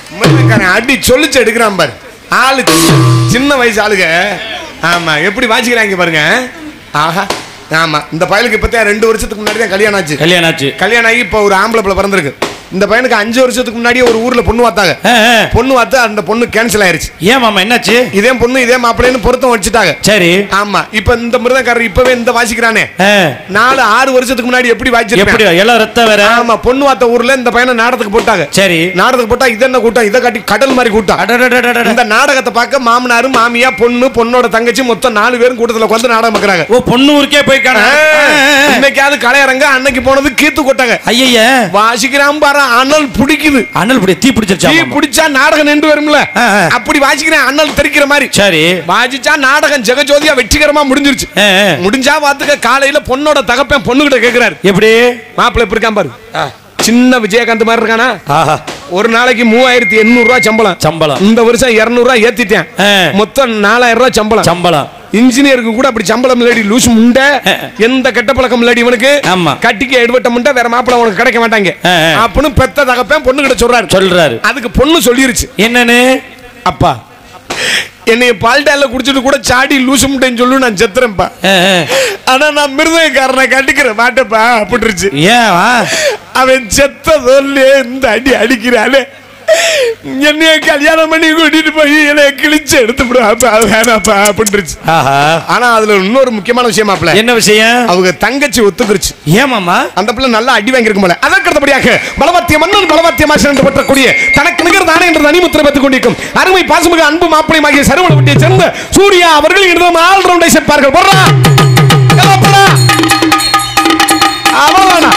மிருதக்காரன் அடி சொல்லிச்சு எடுக்கிறான் பாரு ஆளு சின்ன வயசு ஆளுங்க ஆமா எப்படி வாசிக்கிறாங்க பாருங்க ஆஹா ஆமா இந்த பயலுக்கு இப்பதான் ரெண்டு வருஷத்துக்கு முன்னாடி தான் கல்யாணம் ஆச்சு கல்யாணம் ஆச்சு கல்யாணம் ஆகி இப்போ ஒரு ஆம்பளை பிள்ளை பிறந்திருக்கு இந்த பையனுக்கு அஞ்சு வருஷத்துக்கு முன்னாடியே ஒரு ஊர்ல பொண்ணு பார்த்தாங்க ஆ, ஆ. பொண்ணு பார்த்து அந்த பொண்ணு கேன்சல் ஆயிருச்சு ஏன் மாமா என்னாச்சு இதே பொண்ணு இதே மாப்பிள்ளைன்னு பொருத்தம் வச்சுட்டாங்க சரி ஆமா இப்ப இந்த மிருதக்காரர் இப்பவே இந்த வாசிக்கிறானே ஆ, நாலு ஆறு வருஷத்துக்கு முன்னாடி எப்படி எப்படி வாசிச்சிருப்பேன் எல்லாம் ரத்தம் வேற ஆமா பொண்ணு பார்த்த ஊர்ல இந்த பையனை நாடகத்துக்கு போட்டாங்க சரி நாடகத்துக்கு போட்டா இது என்ன கூட்டம் இதை காட்டி கடல் மாதிரி கூட்டம் அடடடடடட. இந்த நாடகத்தை பார்க்க மாமனாரு மாமியா பொண்ணு பொண்ணோட தங்கச்சி மொத்தம் நாலு பேரும் கூட்டத்துல உட்காந்து நாடகம் பார்க்கறாங்க ஓ பொண்ணு ஊருக்கே போயிருக்காங்க இன்னைக்காவது கலையரங்க அன்னைக்கு போனது கீத்து கொட்டாங்க ஐய வாசிக்கிறான் பாரு அனல் பிடிக்குது அனல் பிடி தீ பிடிச்சிருச்சா தீ மாமா? பிடிச்சா நாடகம் நின்று வரும்ல ஆ, ஆ. அப்படி வாசிக்கிறேன் அண்ணல் தெரிக்கிற மாதிரி சரி வாசிச்சா நாடகம் ஜெகஜோதியா வெற்றிகரமா முடிஞ்சிருச்சு ஆ, ஆ. முடிஞ்சா பாத்துக்க காலையில பொண்ணோட தகப்பன் பொண்ணுகிட்ட கேக்குறாரு எப்படி மாப்பிள்ளை எப்படி இருக்கான் பாரு சின்ன விஜயகாந்த் மாதிரி இருக்கானா ஆஹா ஒரு நாளைக்கு மூவாயிரத்தி எண்ணூறு ரூபாய் சம்பளம் சம்பளம் இந்த வருஷம் இருநூறு ரூபாய் ஏத்திட்டேன் ஆ. மொத்தம் நாலாயிரம் ரூபாய் சம்பளம் சம்பளம் இன்ஜினியருக்கு கூட அப்படி சம்பளம் இல்லடி லூசு முண்டை ஆ. எந்த கெட்ட பழக்கம் இல்லடி இவனுக்கு ஆமா. கட்டிக்கு எடுவட்ட முண்டை வேற மாப்பிள்ளை உனக்கு கிடைக்க மாட்டாங்க ஆ, ஆ. அப்படின்னு பெத்த தகப்பன் பொண்ணு கிட்ட சொல்றாரு சொல்றாரு அதுக்கு பொண்ணு சொல்லிருச்சு என்னன்னு அப்பா என்னைய பால்டால குடிச்சிட்டு கூட சாடி லூசு முட்டைன்னு சொல்லு நான் செத்துறேன்ப்பா ஆ, ஆ. ஆனா நான் மிருதயக்காரனை கட்டிக்கிறேன் மாட்டேப்பா அப்படிருச்சு ஏன் வா அவன் செத்த சொல்லே இந்த அடி அடிக்கிறானே என்னைய கல்யாணம் பண்ணி கூட்டிட்டு போய் என்னைய கிழிச்சு எடுத்து விடுவாப்பா வேணாப்பா அப்படிருச்சு ஆஹா ஆனா அதுல இன்னொரு முக்கியமான விஷயம் மாப்பிள்ள என்ன விஷயம் அவங்க தங்கச்சி ஒத்துக்குருச்சு ஏன் மாமா அந்த பிள்ளை நல்லா அடி வாங்கியிருக்கும் போல அதற்கு அடுத்தபடியாக பலவத்திய மன்னன் பலவத்திய மாசன் என்று பற்றக்கூடிய தனக்கு நிகர் தானே என்று அணிமுத்திரை பெற்றுக் கொண்டிருக்கும் அருமை பாசமிகு அன்பு மாப்பிளையுமாகிய சருவளவட்டியை சேர்ந்த சூர்யா அவர்கள் இன்று ஆல் ரவுண்டை சேர்ப்பார்கள் போடுறா எல்லாம் போடா. அவ்வளவுதானா?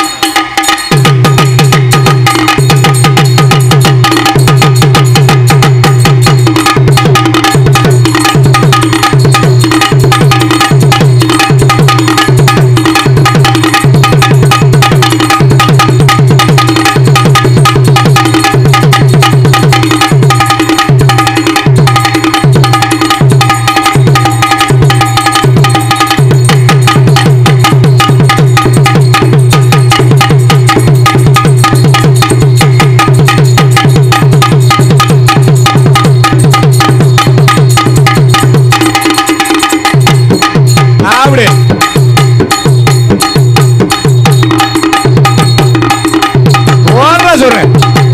அப்படி ஓடுறா சொல்றேன்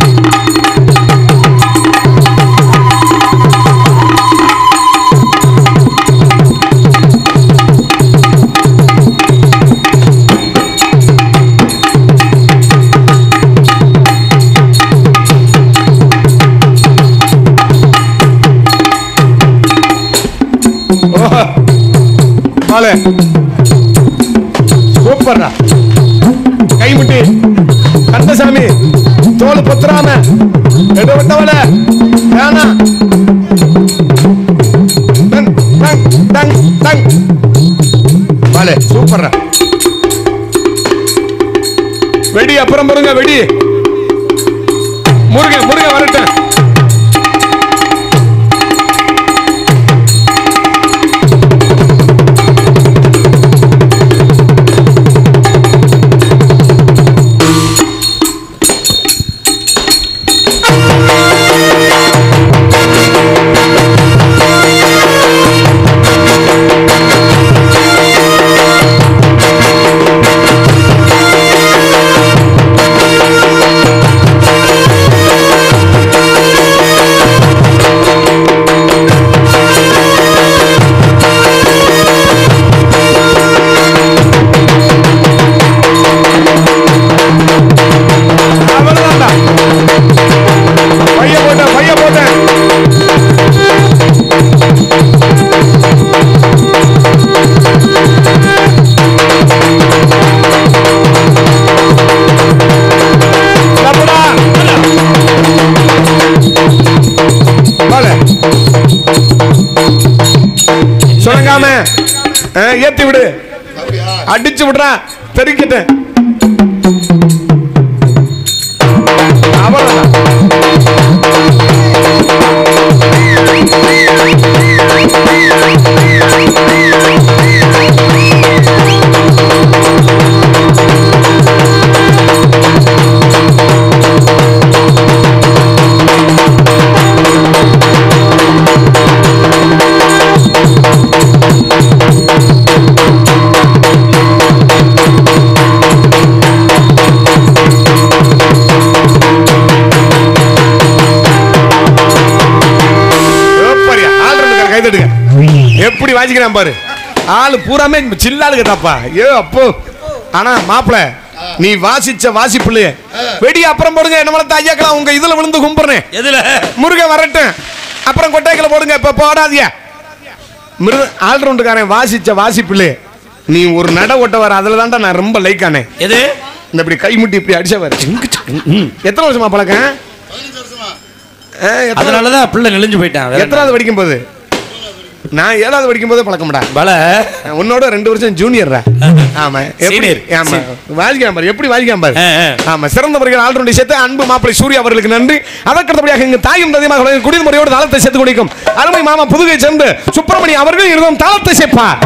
ஓஹோ. மாலே சூப்பர்டா கைமுட்டி கந்தசாமி தோல் பொத்துறாம எடு விட்டவள வேணா டங் டங் டங் டங் மாலே சூப்பர்டா வெடி அப்புறம் பாருங்க வெடி முருகன் முருகன் வரட்டும் அவ்வளவுதான்டா பைய போட்டேன் பைய போட்டேன் தப்புடா. வாழ. சுணங்காம ஆ, ஏத்தி விடு அடிச்சு விடுறா தெரிக்கிட்டேன் அவ்வளவுதான் கைதட்டுங்க எப்படி வாசிக்கிறான் பாரு ஆளு பூராமே சில்லாளுங்க தாப்பா ஏ அப்போ ஆனா மாப்பிள நீ வாசிச்ச வாசிப்புல வெடி அப்புறம் போடுங்க என்ன வளர்த்த ஐயாக்கலாம் உங்க இதுல விழுந்து கும்பிடுறேன் எதுல முருக வரட்டும் அப்புறம் கொட்டைகளை போடுங்க இப்ப போடாதியா மிருக ஆல்ரவுண்டுக்காரன் வாசிச்ச வாசிப்புல நீ ஒரு நட ஓட்ட வர அதுல தான்டா நான் ரொம்ப லைக் ஆனேன் எது இந்த இப்படி கை முட்டி இப்படி அடிச்சவர் எத்தனை வருஷமா பழக்கம் ஆ, எத்தனை- அதனாலதான் பிள்ளை நெளிஞ்சு போயிட்டான் வேற என்ன? எத்தனாவது படிக்கும் போது நான் ஏழாவது படிக்கும் போதே பழக்கம்டா பல உன்னோட ரெண்டு வருஷம் ஜூனியர்ரா ஆமா எப்படி Senior. ஆமா வாசிக்காம பாரு எப்படி வாசிக்காம பாரு ஆ, ஆ. ஆமா சிறந்த முறையில் ஆல்ரவுண்டை சேர்த்து அன்பு மாப்பிளை சூர்யா அவர்களுக்கு நன்றி அதற்கடுத்தபடியாக இங்கு தாயும் தந்தையமாக குடித முறையோடு தாளத்தை சேர்த்து குடிக்கும் அருமை மாமா புதுகை சேர்ந்து சுப்பிரமணி அவர்கள் இருந்தும் தாளத்தை சேர்ப்பார்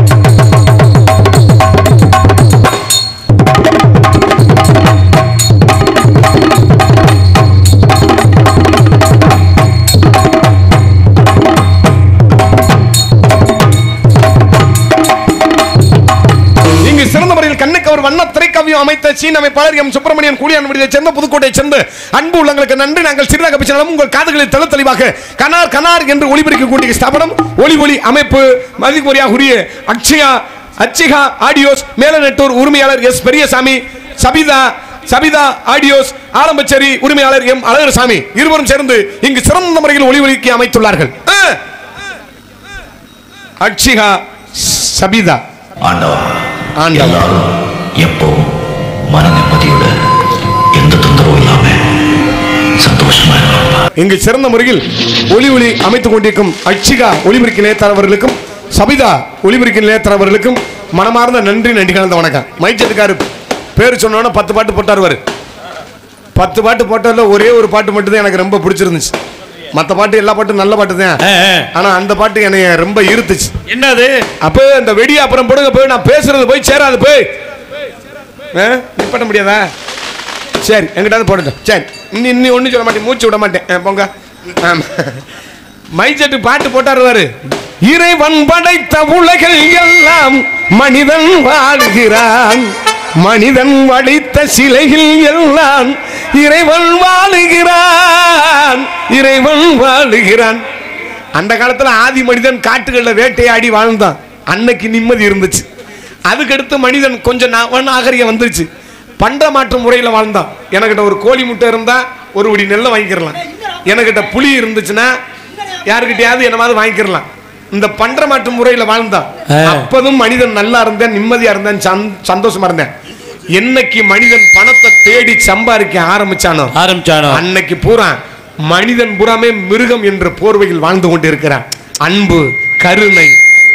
இங்கு சிறந்த முறையில் கண்ணுக்கு அவர் வண்ண திரைக்கவியம் அமைத்த சீன அமைப்பாளர் எம் சுப்பிரமணியன் கூலியான் விடுதியை சேர்ந்த புதுக்கோட்டை சேர்ந்து அன்பு உள்ளங்களுக்கு நன்றி நாங்கள் சிறிதாக பேசினாலும் உங்கள் காதுகளில் தெள தெளிவாக கனார் கனார் என்று ஒளிபரிக்கக்கூடிய ஸ்தாபனம் ஒளி ஒளி அமைப்பு மதிப்புரியாக உரிய அக்ஷயா அச்சிகா ஆடியோஸ் மேலநெட்டூர் உரிமையாளர் எஸ் பெரியசாமி சபிதா சபிதா ஆடியோஸ் ஆரம்பச்சேரி உரிமையாளர் எம் அழகர்சாமி இருவரும் சேர்ந்து இங்கு சிறந்த முறையில் ஒளி ஒலிக்கு அமைத்துள்ளார்கள் ஆ. அக்ஷிகா சபிதா ஆண்டவா ஆண்டவா. எல்லாரும் எப்பவும் மன நிம்மதியோட எந்த தொந்தரவும் இல்லாம சந்தோஷமா இருக்கணும் இங்கு சிறந்த முறையில் ஒளி ஒளி அமைத்துக் கொண்டிருக்கும் அட்சிகா ஒளிபெருக்கி நேத்தர் அவர்களுக்கும் சபிதா ஒளிபெருக்கி நேத்தர் அவர்களுக்கும் மனமார்ந்த நன்றி நன்றி கலந்த வணக்கம் மைச்சத்துக்காரு பேர் சொன்னோன்னா பத்து பாட்டு போட்டார் அவரு பத்து பாட்டு போட்டதுல ஒரே ஒரு பாட்டு மட்டும் தான் எனக்கு ரொம்ப பிடிச்சிருந்துச்சு மற்ற பாட்டு எல்லா பாட்டும் நல்ல பாட்டு தான் ஆ, ஆ. ஆனா அந்த பாட்டு என்னைய ரொம்ப ஈர்த்துச்சு என்னது அப்போ இந்த வெடி அப்புறம் போடுங்க போய் நான் பேசுறது போய் சேராது போய் ஆ? நிப்பாட்ட முடியாதா சரி எங்கிட்டாவது போடுங்க சரி இன்னி இன்னி ஒன்றும் சொல்ல மாட்டேன் மூச்சு விட மாட்டேன் ஆ, போங்க ஆமா மைச்சட்டு பாட்டு போட்டாருவாரு இறைவன் படைத்த உலகில் எல்லாம் மனிதன் வாழ்கிறான் மனிதன் வடித்த சிலையில் எல்லாம் இறைவன் வாழுகிறான் இறைவன் வாழுகிறான் அந்த காலத்துல ஆதி மனிதன் காட்டுகள்ல வேட்டையாடி வாழ்ந்தான் அன்னைக்கு நிம்மதி இருந்துச்சு அதுக்கடுத்து மனிதன் கொஞ்சம் நா- நாகரிகம் வந்துருச்சு பண்ட மாற்று முறையில வாழ்ந்தான் எனக்கிட்ட ஒரு கோழி முட்டை இருந்தா ஒரு உடி நெல்லை வாங்கிக்கிறலாம் எனக்கிட்ட புலி இருந்துச்சுன்னா யாருக்கிட்டயாவது என்னமாவது வாங்கிக்கிறலாம் இந்த பண்ட மாற்று முறையில வாழ்ந்தான் ஆ. அப்பதும் மனிதன் நல்லா இருந்தேன் நிம்மதியா இருந்தேன் சந்- சந்தோஷமா இருந்தேன் என்னைக்கு மனிதன் பணத்தை தேடி சம்பாதிக்க ஆரம்பிச்சானோ ஆரம்பிச்சானோ அன்னைக்கு பூரா மனிதன் பூராமே மிருகம் என்ற போர்வையில் வாழ்ந்து கொண்டிருக்கிறான் அன்பு கருணை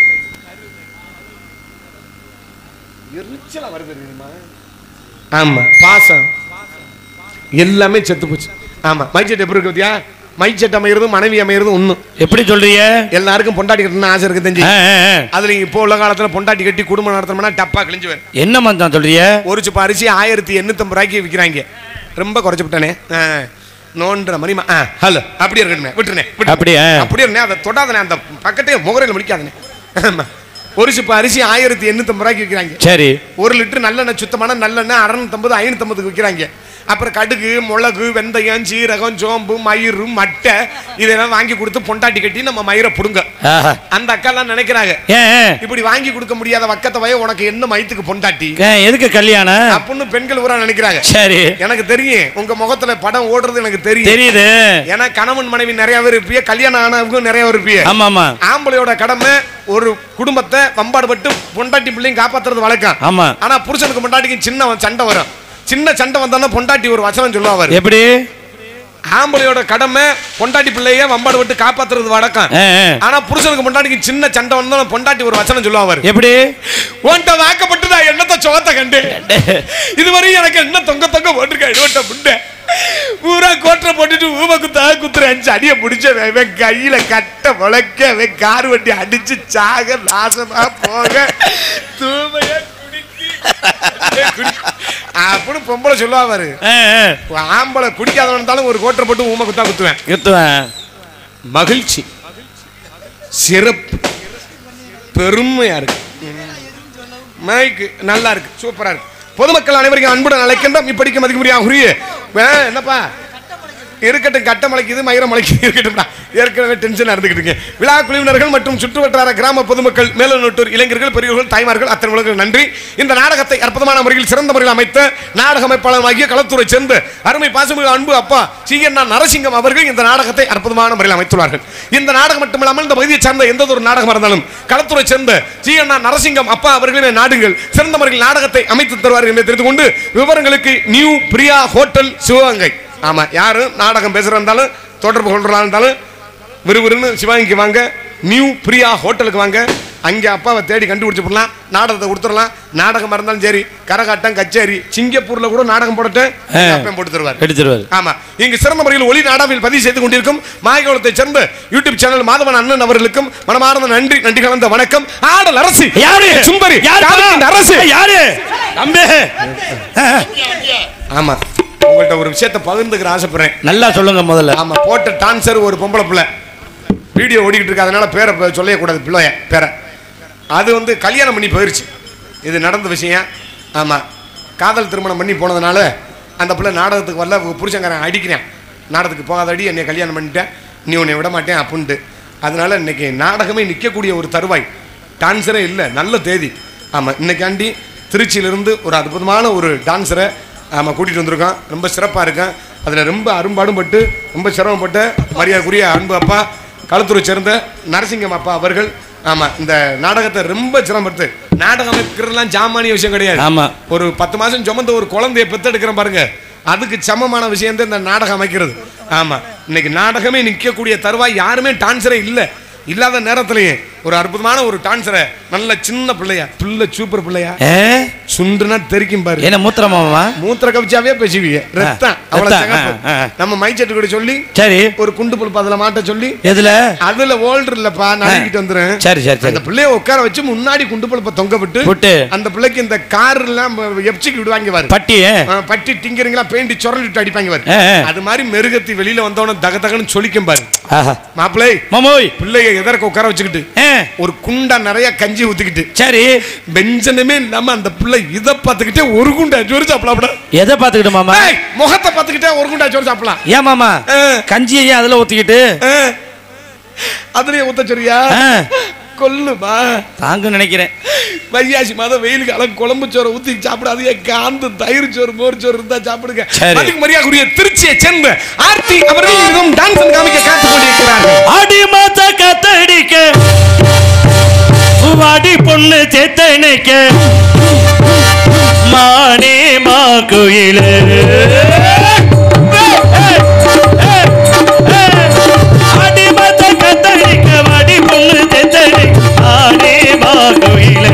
ஆமா பாசம் எல்லாமே செத்து போச்சு ஆமா மைச்செட் எப்படி இருக்கு பாத்தியா மைச்செட் அமைகிறது மனைவி அமைகிறது ஒண்ணும் எப்படி சொல்றீங்க எல்லாருக்கும் பொண்டாட்டி கட்டணும்னு ஆசை இருக்கு தெரிஞ்சு ஆ, ஆ, ஆ. அதுல இப்போ உள்ள காலத்துல பொண்டாட்டி கட்டி குடும்பம் நடத்தணும்னா டப்பா கிழிஞ்சு வரும் என்ன மந்தான் சொல்றீங்க ஒரு சுப்ப அரிசி ஆயிரத்தி எண்ணூத்தம்பது ரூபாய்க்கு விற்கிறாங்க ரொம்ப குறைச்சு விட்டானே ஆ, நோன்ற மணிமா ஆ ஹலோ அப்படியே இருக்கணுமே விட்டுருனே விட்டுரு. அப்படியா? அப்படியே இருந்தே அதை தொடாதனே அந்த பக்கத்தே முகரையில் முடிக்காதனே ஆமா ஒரு சுப்ப அரிசி ஆயிரத்தி எண்ணூத்தம்பது ரூபாய்க்கு விற்கிறாங்க சரி ஒரு லிட்டர் நல்லெண்ணெய் சுத்தமான நல்லெண்ணெய் அறநூத்தம்பது ஐநூத்தம்பதுக்கு விற்கிறாங்க அப்புறம் கடுகு மிளகு வெந்தயம் சீரகம் சோம்பு மயிறு மட்டை இதெல்லாம் வாங்கி கொடுத்து பொண்டாட்டி கட்டி நம்ம மயிரை புடுங்க ஆஹா. அந்த அக்காலாம் நினைக்கிறாங்க ஏன் ஏன்? இப்படி வாங்கி கொடுக்க முடியாத வக்கத்தை வய உனக்கு என்ன மயத்துக்கு பொண்டாட்டி ஏன், எதுக்கு கல்யாணம் அப்படின்னு பெண்கள் ஊரா நினைக்கிறாங்க சரி எனக்கு தெரியும் உங்க முகத்துல படம் ஓடுறது எனக்கு தெரியும் தெரியுது ஏன்னா கணவன் மனைவி நிறைய பேர் இருப்பிய கல்யாணம் ஆனவங்க நிறைய பேர் இருப்பிய ஆமா ஆமா ஆம்பளையோட கடமை ஒரு குடும்பத்தை வம்பாடுபட்டு பொண்டாட்டி பிள்ளையும் காப்பாத்துறது வழக்கம் ஆமா ஆனா புருஷனுக்கு பொண்டாட்டிக்கு சின்ன சண்டை வரும் சின்ன சண்டை வந்தாலும் பொண்டாட்டி ஒரு வசனம் சொல்லுவாரு எப்படி ஆம்பளையோட கடமை பொண்டாட்டி பிள்ளைய வம்பாடுபட்டு காப்பாத்துறது வழக்கம் ஆ, ஆ. ஆனா புருஷனுக்கு பொண்டாட்டிக்கு சின்ன சண்டை வந்தாலும் பொண்டாட்டி ஒரு வசனம் சொல்லுவாரு எப்படி உன்ட்ட வாக்கப்பட்டு நான் என்னத்த சுகத்தை கண்டு இதுவரை எனக்கு என்ன தொங்க தொங்க போட்டிருக்க இடுவட்ட முண்டை பூரா கோட்டை போட்டுட்டு ஊம குத்தா குத்துற அஞ்சு அடிய முடிச்சவன் இவன் கையில கட்ட முளைக்க அவன் கார் வண்டி அடிச்சு சாக நாசமா போக தூமைய குடிக்கி குடி- அப்படின்னு பொம்பளை சொல்லுவாரு ஆ, ஆ. ஆம்பளை குடிக்காதவன் இருந்தாலும் ஒரு கோட்டை போட்டு ஊம குத்தா குத்துவேன் குத்துவேன் மகிழ்ச்சி சிறப்பு பெருமையா இருக்கு மைக்கு நல்லா இருக்கு சூப்பரா இருக்கு பொதுமக்கள் அனைவருக்கும் அன்புடன் அழைக்கின்றோம் இப்படிக்கு மதிப்புரியா உரிய வே, என்னப்பா இருக்கட்டும் கட்ட மலைக்குது மயிரம் மலைக்குது இருக்கட்டும்டா ஏற்கனவே டென்ஷன் இருந்துகிட்டு இருக்கேன் விழா குழுவினர்கள் மற்றும் சுற்றுவட்டார கிராம பொதுமக்கள் மேலநோட்டூர் இளைஞர்கள் பெரியவர்கள் தாய்மார்கள் அத்தனை உலகம் நன்றி இந்த நாடகத்தை அற்புதமான முறையில் சிறந்த முறையில் அமைத்த நாடக அமைப்பாளராகிய களத்துறை சேர்ந்த அருமை பாசமிகு அன்பு அப்பா சி என் நரசிங்கம் அவர்கள் இந்த நாடகத்தை அற்புதமான முறையில் அமைத்துள்ளார்கள் இந்த நாடகம் மட்டுமில்லாமல் இந்த பகுதியை சார்ந்த எந்த ஒரு நாடகம் இருந்தாலும் களத்துறை சேர்ந்த சி என் நரசிங்கம் அப்பா அவர்களின் நாடுங்கள் சிறந்த முறையில் நாடகத்தை அமைத்து தருவார்கள் என்று தெரிந்து கொண்டு விவரங்களுக்கு நியூ பிரியா ஹோட்டல் சிவகங்கை ஆமா யாரும் நாடகம் பேசுறதா இருந்தாலும் தொடர்பு கொள்றதா இருந்தாலும் விறுவிறுன்னு சிவகங்கைக்கு வாங்க நியூ பிரியா ஹோட்டலுக்கு வாங்க அங்கே அப்பாவை தேடி கண்டுபிடிச்சு போடலாம் நாடகத்தை கொடுத்துடலாம் நாடகமா இருந்தாலும் சரி கரகாட்டம் கச்சேரி சிங்கப்பூர்ல கூட நாடகம் போடட்டு ஆ. அப்பன் போட்டு தருவார் எடுத்துருவாரு ஆமா இங்கு சிறந்த முறையில் ஒளி நாடாவில் பதிவு செய்து கொண்டிருக்கும் மாயகுலத்தை சேர்ந்த யூடியூப் சேனல் மாதவன் அண்ணன் அவர்களுக்கும் மனமார்ந்த நன்றி நன்றி கலந்த வணக்கம் ஆடல் அரசு யாரு சும்பரி யாரு காதலின் அரசு யாரு தம்பி ஆமா உங்கள்ட்ட ஒரு விஷயத்தை பகிர்ந்துக்கிற ஆசைப்படுறேன் நல்லா சொல்லுங்க முதல்ல ஆமா போட்ட டான்சர் ஒரு பொம்பளை பிள்ளை வீடியோ ஓடிக்கிட்டு இருக்கு அதனால பேரை ப- சொல்லக்கூடாது பிள்ளைய பேரை அது வந்து கல்யாணம் பண்ணி போயிருச்சு இது நடந்த விஷயம் ஆமா காதல் திருமணம் பண்ணி போனதுனால அந்த பிள்ளை நாடகத்துக்கு வரல உங்க புருஷங்காரன் அடிக்கிறேன் நாடகத்துக்கு போகாத அடி என்னை கல்யாணம் பண்ணிட்டேன் நீ உன்னை விட மாட்டேன் அப்படின்ட்டு அதனால இன்னைக்கு நாடகமே நிற்கக்கூடிய ஒரு தருவாய் டான்ஸரே இல்லை நல்ல தேதி ஆமாம் இன்னைக்காண்டி திருச்சியிலிருந்து ஒரு அற்புதமான ஒரு டான்ஸரை ஆமாம் கூட்டிகிட்டு வந்திருக்கோம் ரொம்ப சிறப்பாக இருக்கேன் அதில் ரொம்ப அரும்பாடும் பட்டு ரொம்ப சிரமப்பட்ட மரியாதைக்குரிய அன்பு அப்பா களத்தூரை சேர்ந்த நரசிங்கம் அப்பா அவர்கள் ஆமாம் இந்த நாடகத்தை ரொம்ப சிரமப்பட்டு நாடகம் அமைக்கிறதுலாம் சாமானிய விஷயம் கிடையாது ஆமா. ஒரு பத்து மாதம் சுமந்த ஒரு குழந்தைய பெத்தெடுக்கிறேன் பாருங்க அதுக்கு சமமான விஷயம் தான் இந்த நாடகம் அமைக்கிறது ஆமாம் இன்னைக்கு நாடகமே நிற்கக்கூடிய தருவாய் யாருமே டான்ஸரே இல்லை இல்லாத நேரத்திலேயே ஒரு அற்புதமான ஒரு டான்ஸரை நல்ல சின்ன பிள்ளையா பிள்ளை சூப்பர் பிள்ளையா ஏ சுண்டுனா தெரிக்கும் பாரு என்ன மூத்திரமாமா மூத்திர கவிச்சாவே பேசுவீங்க ரத்தம் அவ்வளவு ரத்தம், சிகப்பு. ஆ, ஆ. நம்ம மைச்செட்டு கூட சொல்லி சரி ஒரு குண்டு புழுப்பு அதுல மாட்ட சொல்லி எதுல அதுல ஓல்டர் இல்லப்பா நடுக்கிட்டு வந்துரும் சரி சரி சரி அந்த பிள்ளைய உட்கார வச்சு முன்னாடி குண்டு புழுப்ப தொங்க விட்டு விட்டு. அந்த பிள்ளைக்கு இந்த கார் எல்லாம் எப்சிக்கு விடுவாங்க பாரு பட்டி ஆ, பட்டி டிங்கரிங்களா பெயிண்ட் சொரண்டிட்டு அடிப்பாங்க பாரு ஆ, ஆ. அது மாதிரி மெருகத்தி வெளியில வந்தவன தக தகன்னு சொல்லிக்கும் பாரு ஆஹா மாப்பிள்ளை மாமோய் பிள்ளைய எதற்கு உட்கார வச்சுக்கிட்டு ஏ ஒரு குண்டா நிறைய கஞ்சி ஊத்திக்கிட்டு சரி பெஞ்சனமே இல்லாம அந்த பிள்ளை இத பார்த்துக்கிட்டே ஒரு குண்டா சோறு சாப்பிடலாம் எதை பாத்துக்கிட்டு மாமா ஏய், முகத்தை பார்த்துக்கிட்டே ஒரு குண்டா சோறு சாப்பிடலாம் ஏன் மாமா ஆ. கஞ்சியை ஏன் அதுல ஊத்திக்கிட்டு ஆ. அதுலயே ஊத்த சொல்றியா ஆ. கொல்லுமா தாங்க நினைக்கிறேன் வையாசி மாதம் வெயில் காலம் குழம்பு சோறு ஊத்தி சாப்பிடாதீங்க காந்து தயிர் சோறு மோர் சோறு இருந்தா சாப்பிடுங்க சரி. அதுக்கு மரியாதைக்குரிய திருச்சியை சேர்ந்த ஆர்த்தி அவர்கள் இதுவும் டான்ஸ் காமிக்க காத்து கொண்டிருக்கிறார்கள் அடி மாத்த கத்தடிக்க வாடி பொண்ணு சேத்தனைக்க மானே மா குயிலு அடி மாத்த கத்தடிக்க வாடி பொண்ணு சேத்தனைக்க மானே மா குயிலே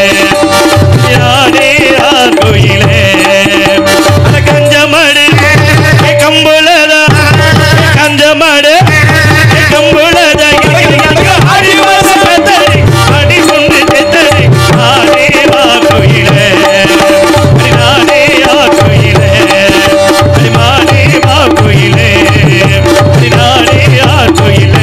யானே ஆ குயிலே அட கஞ்சமடு கம்புலத கஞ்சமடு கம்புலத அடி மாத்த கத்தடி அடி பொண்ணு சேத்தனை நானே ஆ குயிலே அடி நானே ஆ குயிலே அடி மானே ஆ குயிலே அடி நானே ஆ குயிலே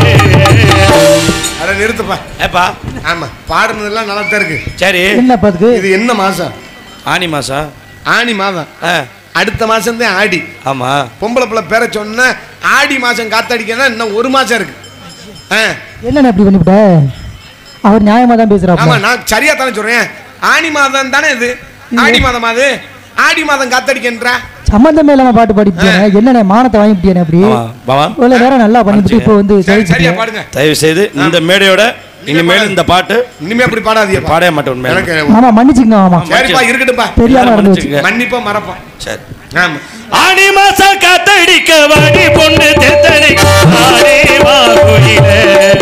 அதை நிறுத்துப்பா ஏப்பா ஆமா பாடுனதெல்லாம் நல்லா தான் இருக்கு சரி என்ன பாத்துக்கு இது என்ன மாசம் ஆனி மாசா ஆனி மாதம் ஆ அடுத்த மாசம் தான் ஆடி ஆமா பொம்பளை பிள்ளை பேரை சொன்னா ஆடி மாசம் காத்தடிக்கனா இன்னும் ஒரு மாசம் இருக்கு ஆ, என்னண்ணே இப்படி பண்ணிவிட்ட அவர் நியாயமா தான் ஆமா பேசுறாப்ல நான் சரியா தானே சொல்றேன் ஆனி மாதம் தானே இது ஆடி மாதம் அது ஆடி மாதம் காத்தடிக்கின்றா சம்பந்தமே இல்லாம பாட்டு பாடிப்பிட்டியானே என்னண்ணே மானத்தை வாங்கிட்டியானே அப்படி ஆமா, பாவா. இவ்வளவு நேரம் நல்லா பண்ணிவிட்டு இப்போ வந்து சரி சரியா சரியா பாடுங்க தயவு செய்து இந்த மேடையோட இனிமேல் இந்த பாட்டு இனிமே அப்படி பாடாதீங்க பாடவே மாட்டேன் உண்மையில. எனக்கு மாமா மன்னிச்சுக்கங்க மாமா சரிப்பா இருக்கட்டும்பா தெரியாம எல்லாரும் நடந்து வச்சு மன்னிச்சுங்க. மன்னிப்பா மறப்போம் சரி ஆமா ஆனி மாசம் காத்தடிக்க வாடி பொண்ணு தெத்தடி ஆனே வா குயிலே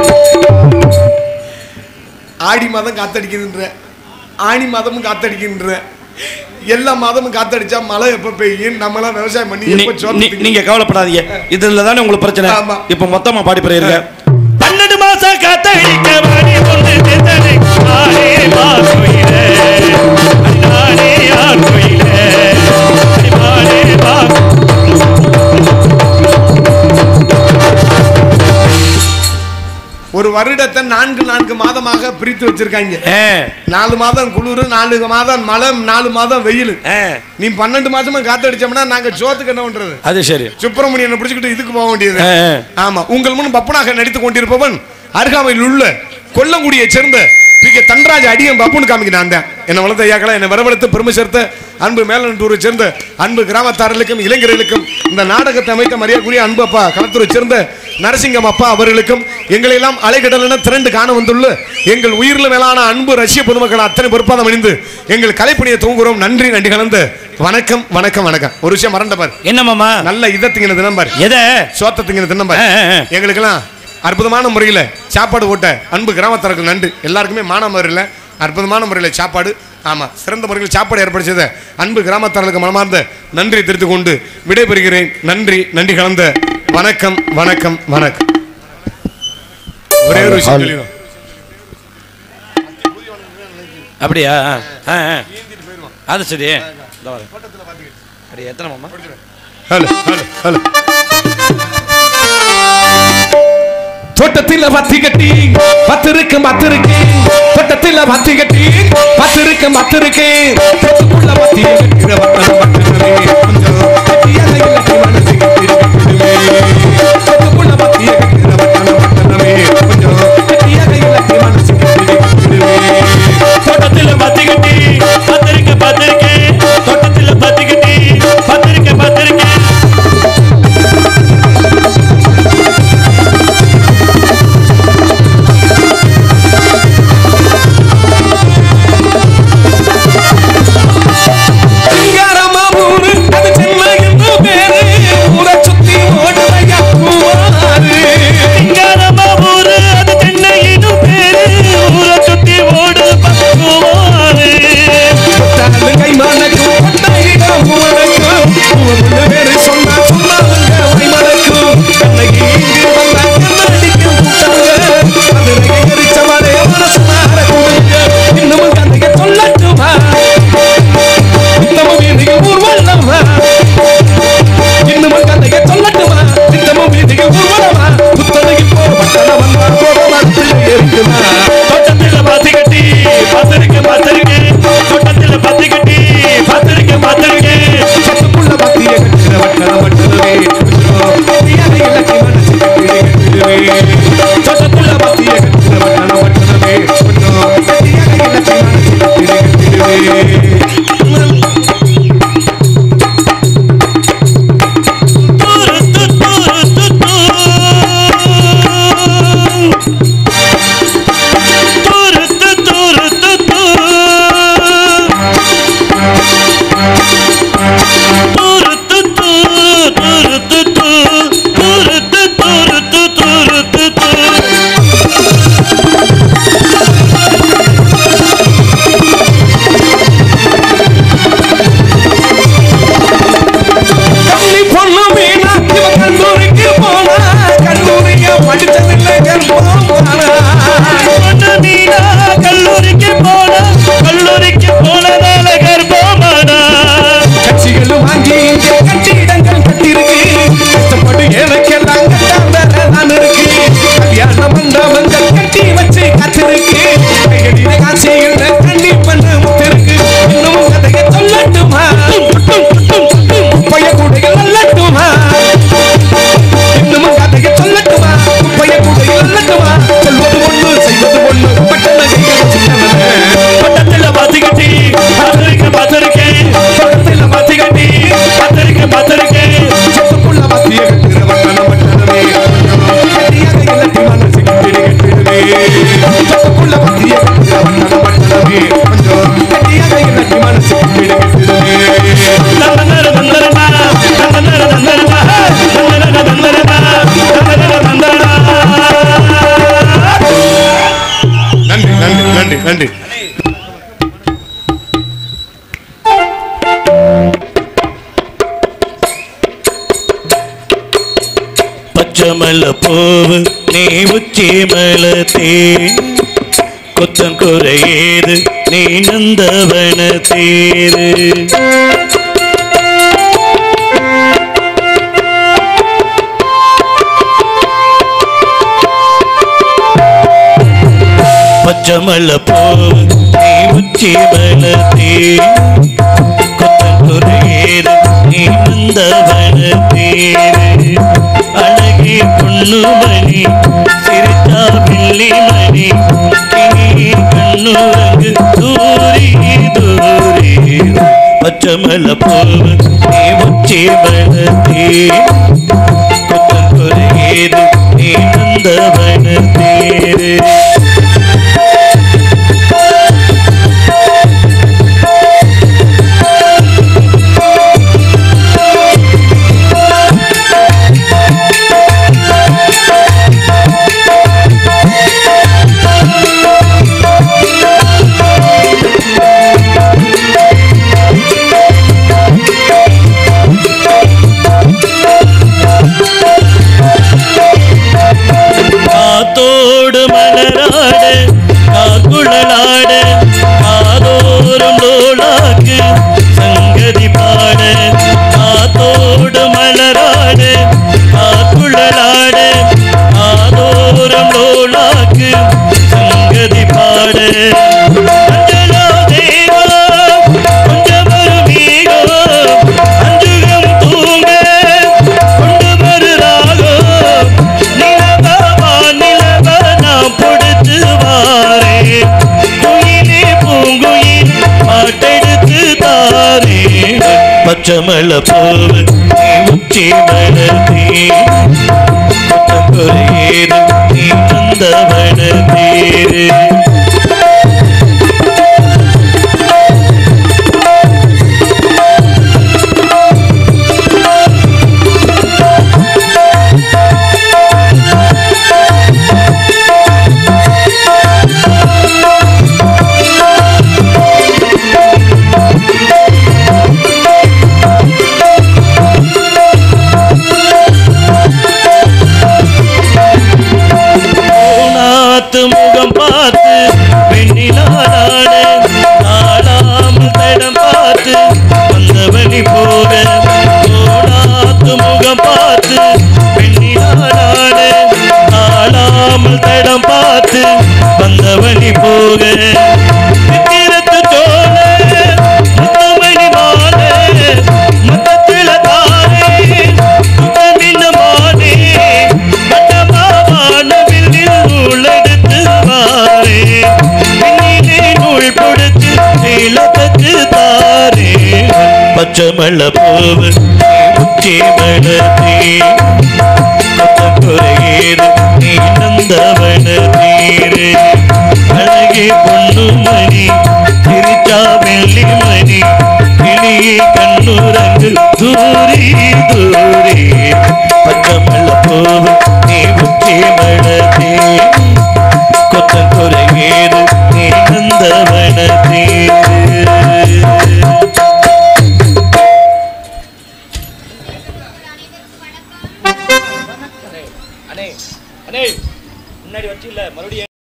ஆடி மாதம் காத்தடிக்குதுன்ற ஆணி மாதமும் காத்தடிக்கின்ற எல்லா மாதமும் காத்தடிச்சா மழை எப்ப பெய்யும் நம்மளாம் விவசாயம் பண்ணி எப்ப நீ- சோறு நீ- நீங்க கவலைப்படாதீங்க இதுல தானே உங்களுக்கு பிரச்சனை ஆமா. இப்ப மொத்தமா பாடி போயிருங்க பன்னெண்டு மாசம் காத்தடிக்க வாடி பொண்ணு தெத்தடி ஆனே வா குயிலே நானே ஆ குயிலே ஆனே வா ஒரு ஒரு வருடத்தை நான்கு நான்கு மாதமாக பிரித்து வச்சிருக்காங்க ஆ, நாலு மாதம் குளிர் நாலு மாதம் மழை நாலு மாதம் வெயில் ஆ, நீ பன்னெண்டு மாசமா காத்தடிச்சோம்னா நாங்க சோத்துக்கு என்ன பண்றது அது சரி சுப்பிரமணியனை பிடிச்சிக்கிட்டு இதுக்கு போக வேண்டியது ஆ, ஆ. ஆமா உங்கள் முன் பப்பனாக நடித்துக் கொண்டிருப்பவன் அருகாமையில் உள்ள கொல்லங்குடியை சேர்ந்த பி கே தன்ராஜ் அடியன் பப்புன்னு காமிக்கிறான் தான் என்ன வளர்த்த ஐயாக்களா என்னை வரவழைத்து பெருமை சேர்த்த அன்பு மேலனூரை சேர்ந்த அன்பு கிராமத்தாரர்களுக்கும் இளைஞர்களுக்கும் இந்த நாடகத்தை அமைத்த மரியாதைக்குரிய அன்பு அப்பா களத்தூரை சேர்ந்த நரசிங்கம் அப்பா அவர்களுக்கும் எங்களை எல்லாம் அலைகடலென திரண்டு காண வந்துள்ள எங்கள் உயிரில் மேலான அன்பு ரஷ்ய பொதுமக்கள் அத்தனை பொறுப்பாதம் அணிந்து எங்கள் கலைப்பணியை தூங்குறோம் நன்றி நன்றி கலந்து வணக்கம் வணக்கம் வணக்கம் ஒரு விஷயம் மறந்த பாரு என்ன மாமா நல்ல இதை திங்கின தினம் பாரு எதை சோத்த திங்கின தினம் பாரு ஆ, ஆ, ஆ. எங்களுக்கெல்லாம் அற்புதமான முறையில் சாப்பாடு போட்ட அன்பு கிராமத்தார்கள் நன்றி எல்லாருக்குமே மானாமரில் அற்புதமான முறையில் சாப்பாடு ஆமாம் சிறந்த முறையில் சாப்பாடு ஏற்படுத்தியத அன்பு கிராமத்தார்களுக்கு மனமார்ந்த நன்றி தெரிவித்துக் கொண்டு விடைபெறுகிறேன் நன்றி நன்றி கலந்த வணக்கம் வணக்கம் வணக்கம் ஒரே ஒரு விஷயம் சொல்லிடுவோம் அப்படியா ஆ, ஆ, ஆ. அது சரி இதோ வரேன். அப்படியா எத்தனை மாமா ஹலோ ஹலோ ஹலோ தோட்டத்தில் பத்தி கட்டி பத்திருக்கு பத்திருக்கு தோட்டத்தில் பத்தி கட்டி பத்திருக்கு பத்திருக்கு தோட்டத்துக்குள்ள பத்தி கட்டிற வட்டணம் வட்டணமே கொஞ்சம் கட்டியாக இல்லாட்டி மனசு கட்டிடுமே தோட்டத்துக்குள்ள பத்தி கட்டிற வட்டணம் வட்டணமே கொஞ்சம் கட்டியாக இல்லாட்டி மனசு கட்டிடுமே தோட்டத்தில் பத்து கட்டி பத்திரிக்கை பத்திரிக்கை தோட்டத்தில் பத்து கட்டி பத்திரிக்கை பத்திரிக்கை சிங்காரமா ஊரு அது சென்னை என்று பேரு ஊரை சுத்தி ஓடுவையா பூவாறு சிங்காரமா ஊரு அது சென்னையினும் பேரு ஊரை சுத்தி ஓடு பக்குவாரு கொட்டாந்து கை மணக்கும் கொட்டாயிடம் பூவனக்கும் பூவன்னு பேரு சொன்னா சொன்னாங்க வை மணக்கும் கண்ணகி இங்கு வந்தா கண்ணடிக்கும் கூட்டாங்க மதுரையை எரிச்சவரே மனசு மாற கொடுங்க இன்னமும் கதையை சொல்லட்டுமா இன்னமும் வீதியில் ஊர்வலமா இன்னமும் கதையை சொல்லட்டுமா இன்னமும் வீதியில் ஊர்வலமா புத்தனையில் போர் பட்டண வந்தா போக மரத்து இருக்குமா தோட்டத்தில் பத்து கட்டி பத்திரிக்கை பத்திரிக்கை தோட்டத்தில் பத்து கட்டி பத்திரிக்கை பத்திரிக்கை சொத்துக்குள்ள பத்திய கட்டுற வட்டண வட்டணமே கட்டியாக இலக்கி மனசு கட்டிடு கட்டிடுவே சொத்துக்குள்ள பத்திய கட்டுற வட்டண வட்டணமே கட்டியாக இலக்கி மனசு கட்டிடு கட்டிடுவே தூரு து தூரு து தூ. தூரு து தூரு து தூ. தூரு து தூ, தூரு து தூ, தூரு து தூரு து தூரு து தூ. கண்ணி பொண்ணு மீனா இவ கல்லூரிக்கு போனா கல்லூரிய படிச்சதில்லை கர்ப்பம் போனா பொண்ணு மீனா கல்லூரிக்கு போனா கல்லூரிக்கு போனதால கர்ப்பமானா கட்சிகளும் வாங்கி இங்கே கட்டிடங்கள் கட்டிருக்கு கஷ்டப்பட்டு எனக்கெல்லாம் கட்டாத நான் இருக்கு கல்யாண மண்டபங்கள் கட்டி வச்சு காத்திருக்கு கைகளில காட்சியில் கண்ணி பண்ணு முத்திருக்கு இன்னும் கதையை சொல்லட்டுமா குப்பைய கூடைகள் அல்லட்டுமா இன்னும் கதையை சொல்லட்டுமா குப்பைய கூடைகள் அல்லட்டுமா சொல்வது ஒண்ணு செய்வது ஒண்ணு பட்டண கைகள் சின்னவனே பட்டத்தில் பத்து கட்டி பத்திரிக்கை பத்திரிக்கை பட்டத்தில் பத்து கட்டி பத்திரிக்கை பத்திரிக்கை சொத்துக்குள்ள மத்திய கட்டுற வட்டண வட்டணமே கட்டியாக இல்லாட்டி மனசு கட்டிடு கட்டிடுவே சொத்துக்குள்ள மத்திய கட்டுற வட்டண வட்டணமே கொஞ்சம் கட்டியாக இல்லாட்டி மனசு கட்டிடு கட்டிடுவே தந்தனர தந்தனமா தந்தனர தந்தனமா தந்தனர தந்தனமா தந்தனர தந்தனமா நன்றி நன்றி நன்றி நன்றி பச்சமல பூவு நீ உச்சி மல தேன் குத்தம் குறையேது நீ நந்தவன தேரு பச்சமல்ல போவு நீ உச்சி மலத்தே கொத்தங்குறையேறு நீ நந்தவன தேரு அழகி பொண்ணுமணி சிரிச்சா வெள்ளிமணி கிணி கண்ணுரங்கு தூரி தூரி பச்சமல்ல போவு நீ உச்சி மலத்தே கொத்தங்குறையேறு நீ நந்தவன தேரு காத்தோடு மலராடு காக்குழலாடு காதோறும் லோலாக்கு சங்கதி பாட காத்தோடு மலராடு காக்குழலாடு காதோறும் லோலாக்கு சங்கதி பாட அஞ்சலோ தேவா கொஞ்சம் ஒரு மீகோ அஞ்சுகம் தூங்க கொண்டு வருறாகோ நிலவா நிலவ நாம் கொடுத்து வாரே குயிலே பூங்குயில் பாட்டெடுத்து தாரே பச்சமல போவு நீ உச்சி மலர்த்தே கொத்தங்குறையேறு நீ நந்தவன தேரு நாத்து முகம் பார்த்து வெண்ணிலாடான நாடாமல் தடம் பார்த்து வந்தவழி போக நாத்து முகம் பார்த்து வெண்ணிலாடான நாடாமல் தடம் பார்த்து வந்தவழி போக சித்திரத்து சோழ முத்துமணி மாலை மொத்தத்தில தானே சுத்தமின்ன மானே வட்டமாவானவில் நூலெடுத்து வாரே விண்ணிலே நூல் கொடுத்து நீலத்துக்கு தாரே பச்சமல்ல போவு உச்சி மலத்தே கொத்தக்குறையேறு நீ நந்தவன தேரு அழகே பொண்ணுமணி திரிச்சா வெள்ளிமணி கிளியே கண்ணுரங்கு தூரி தூரி பச்சமல்ல போவு நீ உச்சி மலத்தே கொத்தக்குறையேறு நீ நந்தவன தேரு அண்ணே அண்ணே முன்னாடி வச்சு இல்ல மறுபடியும்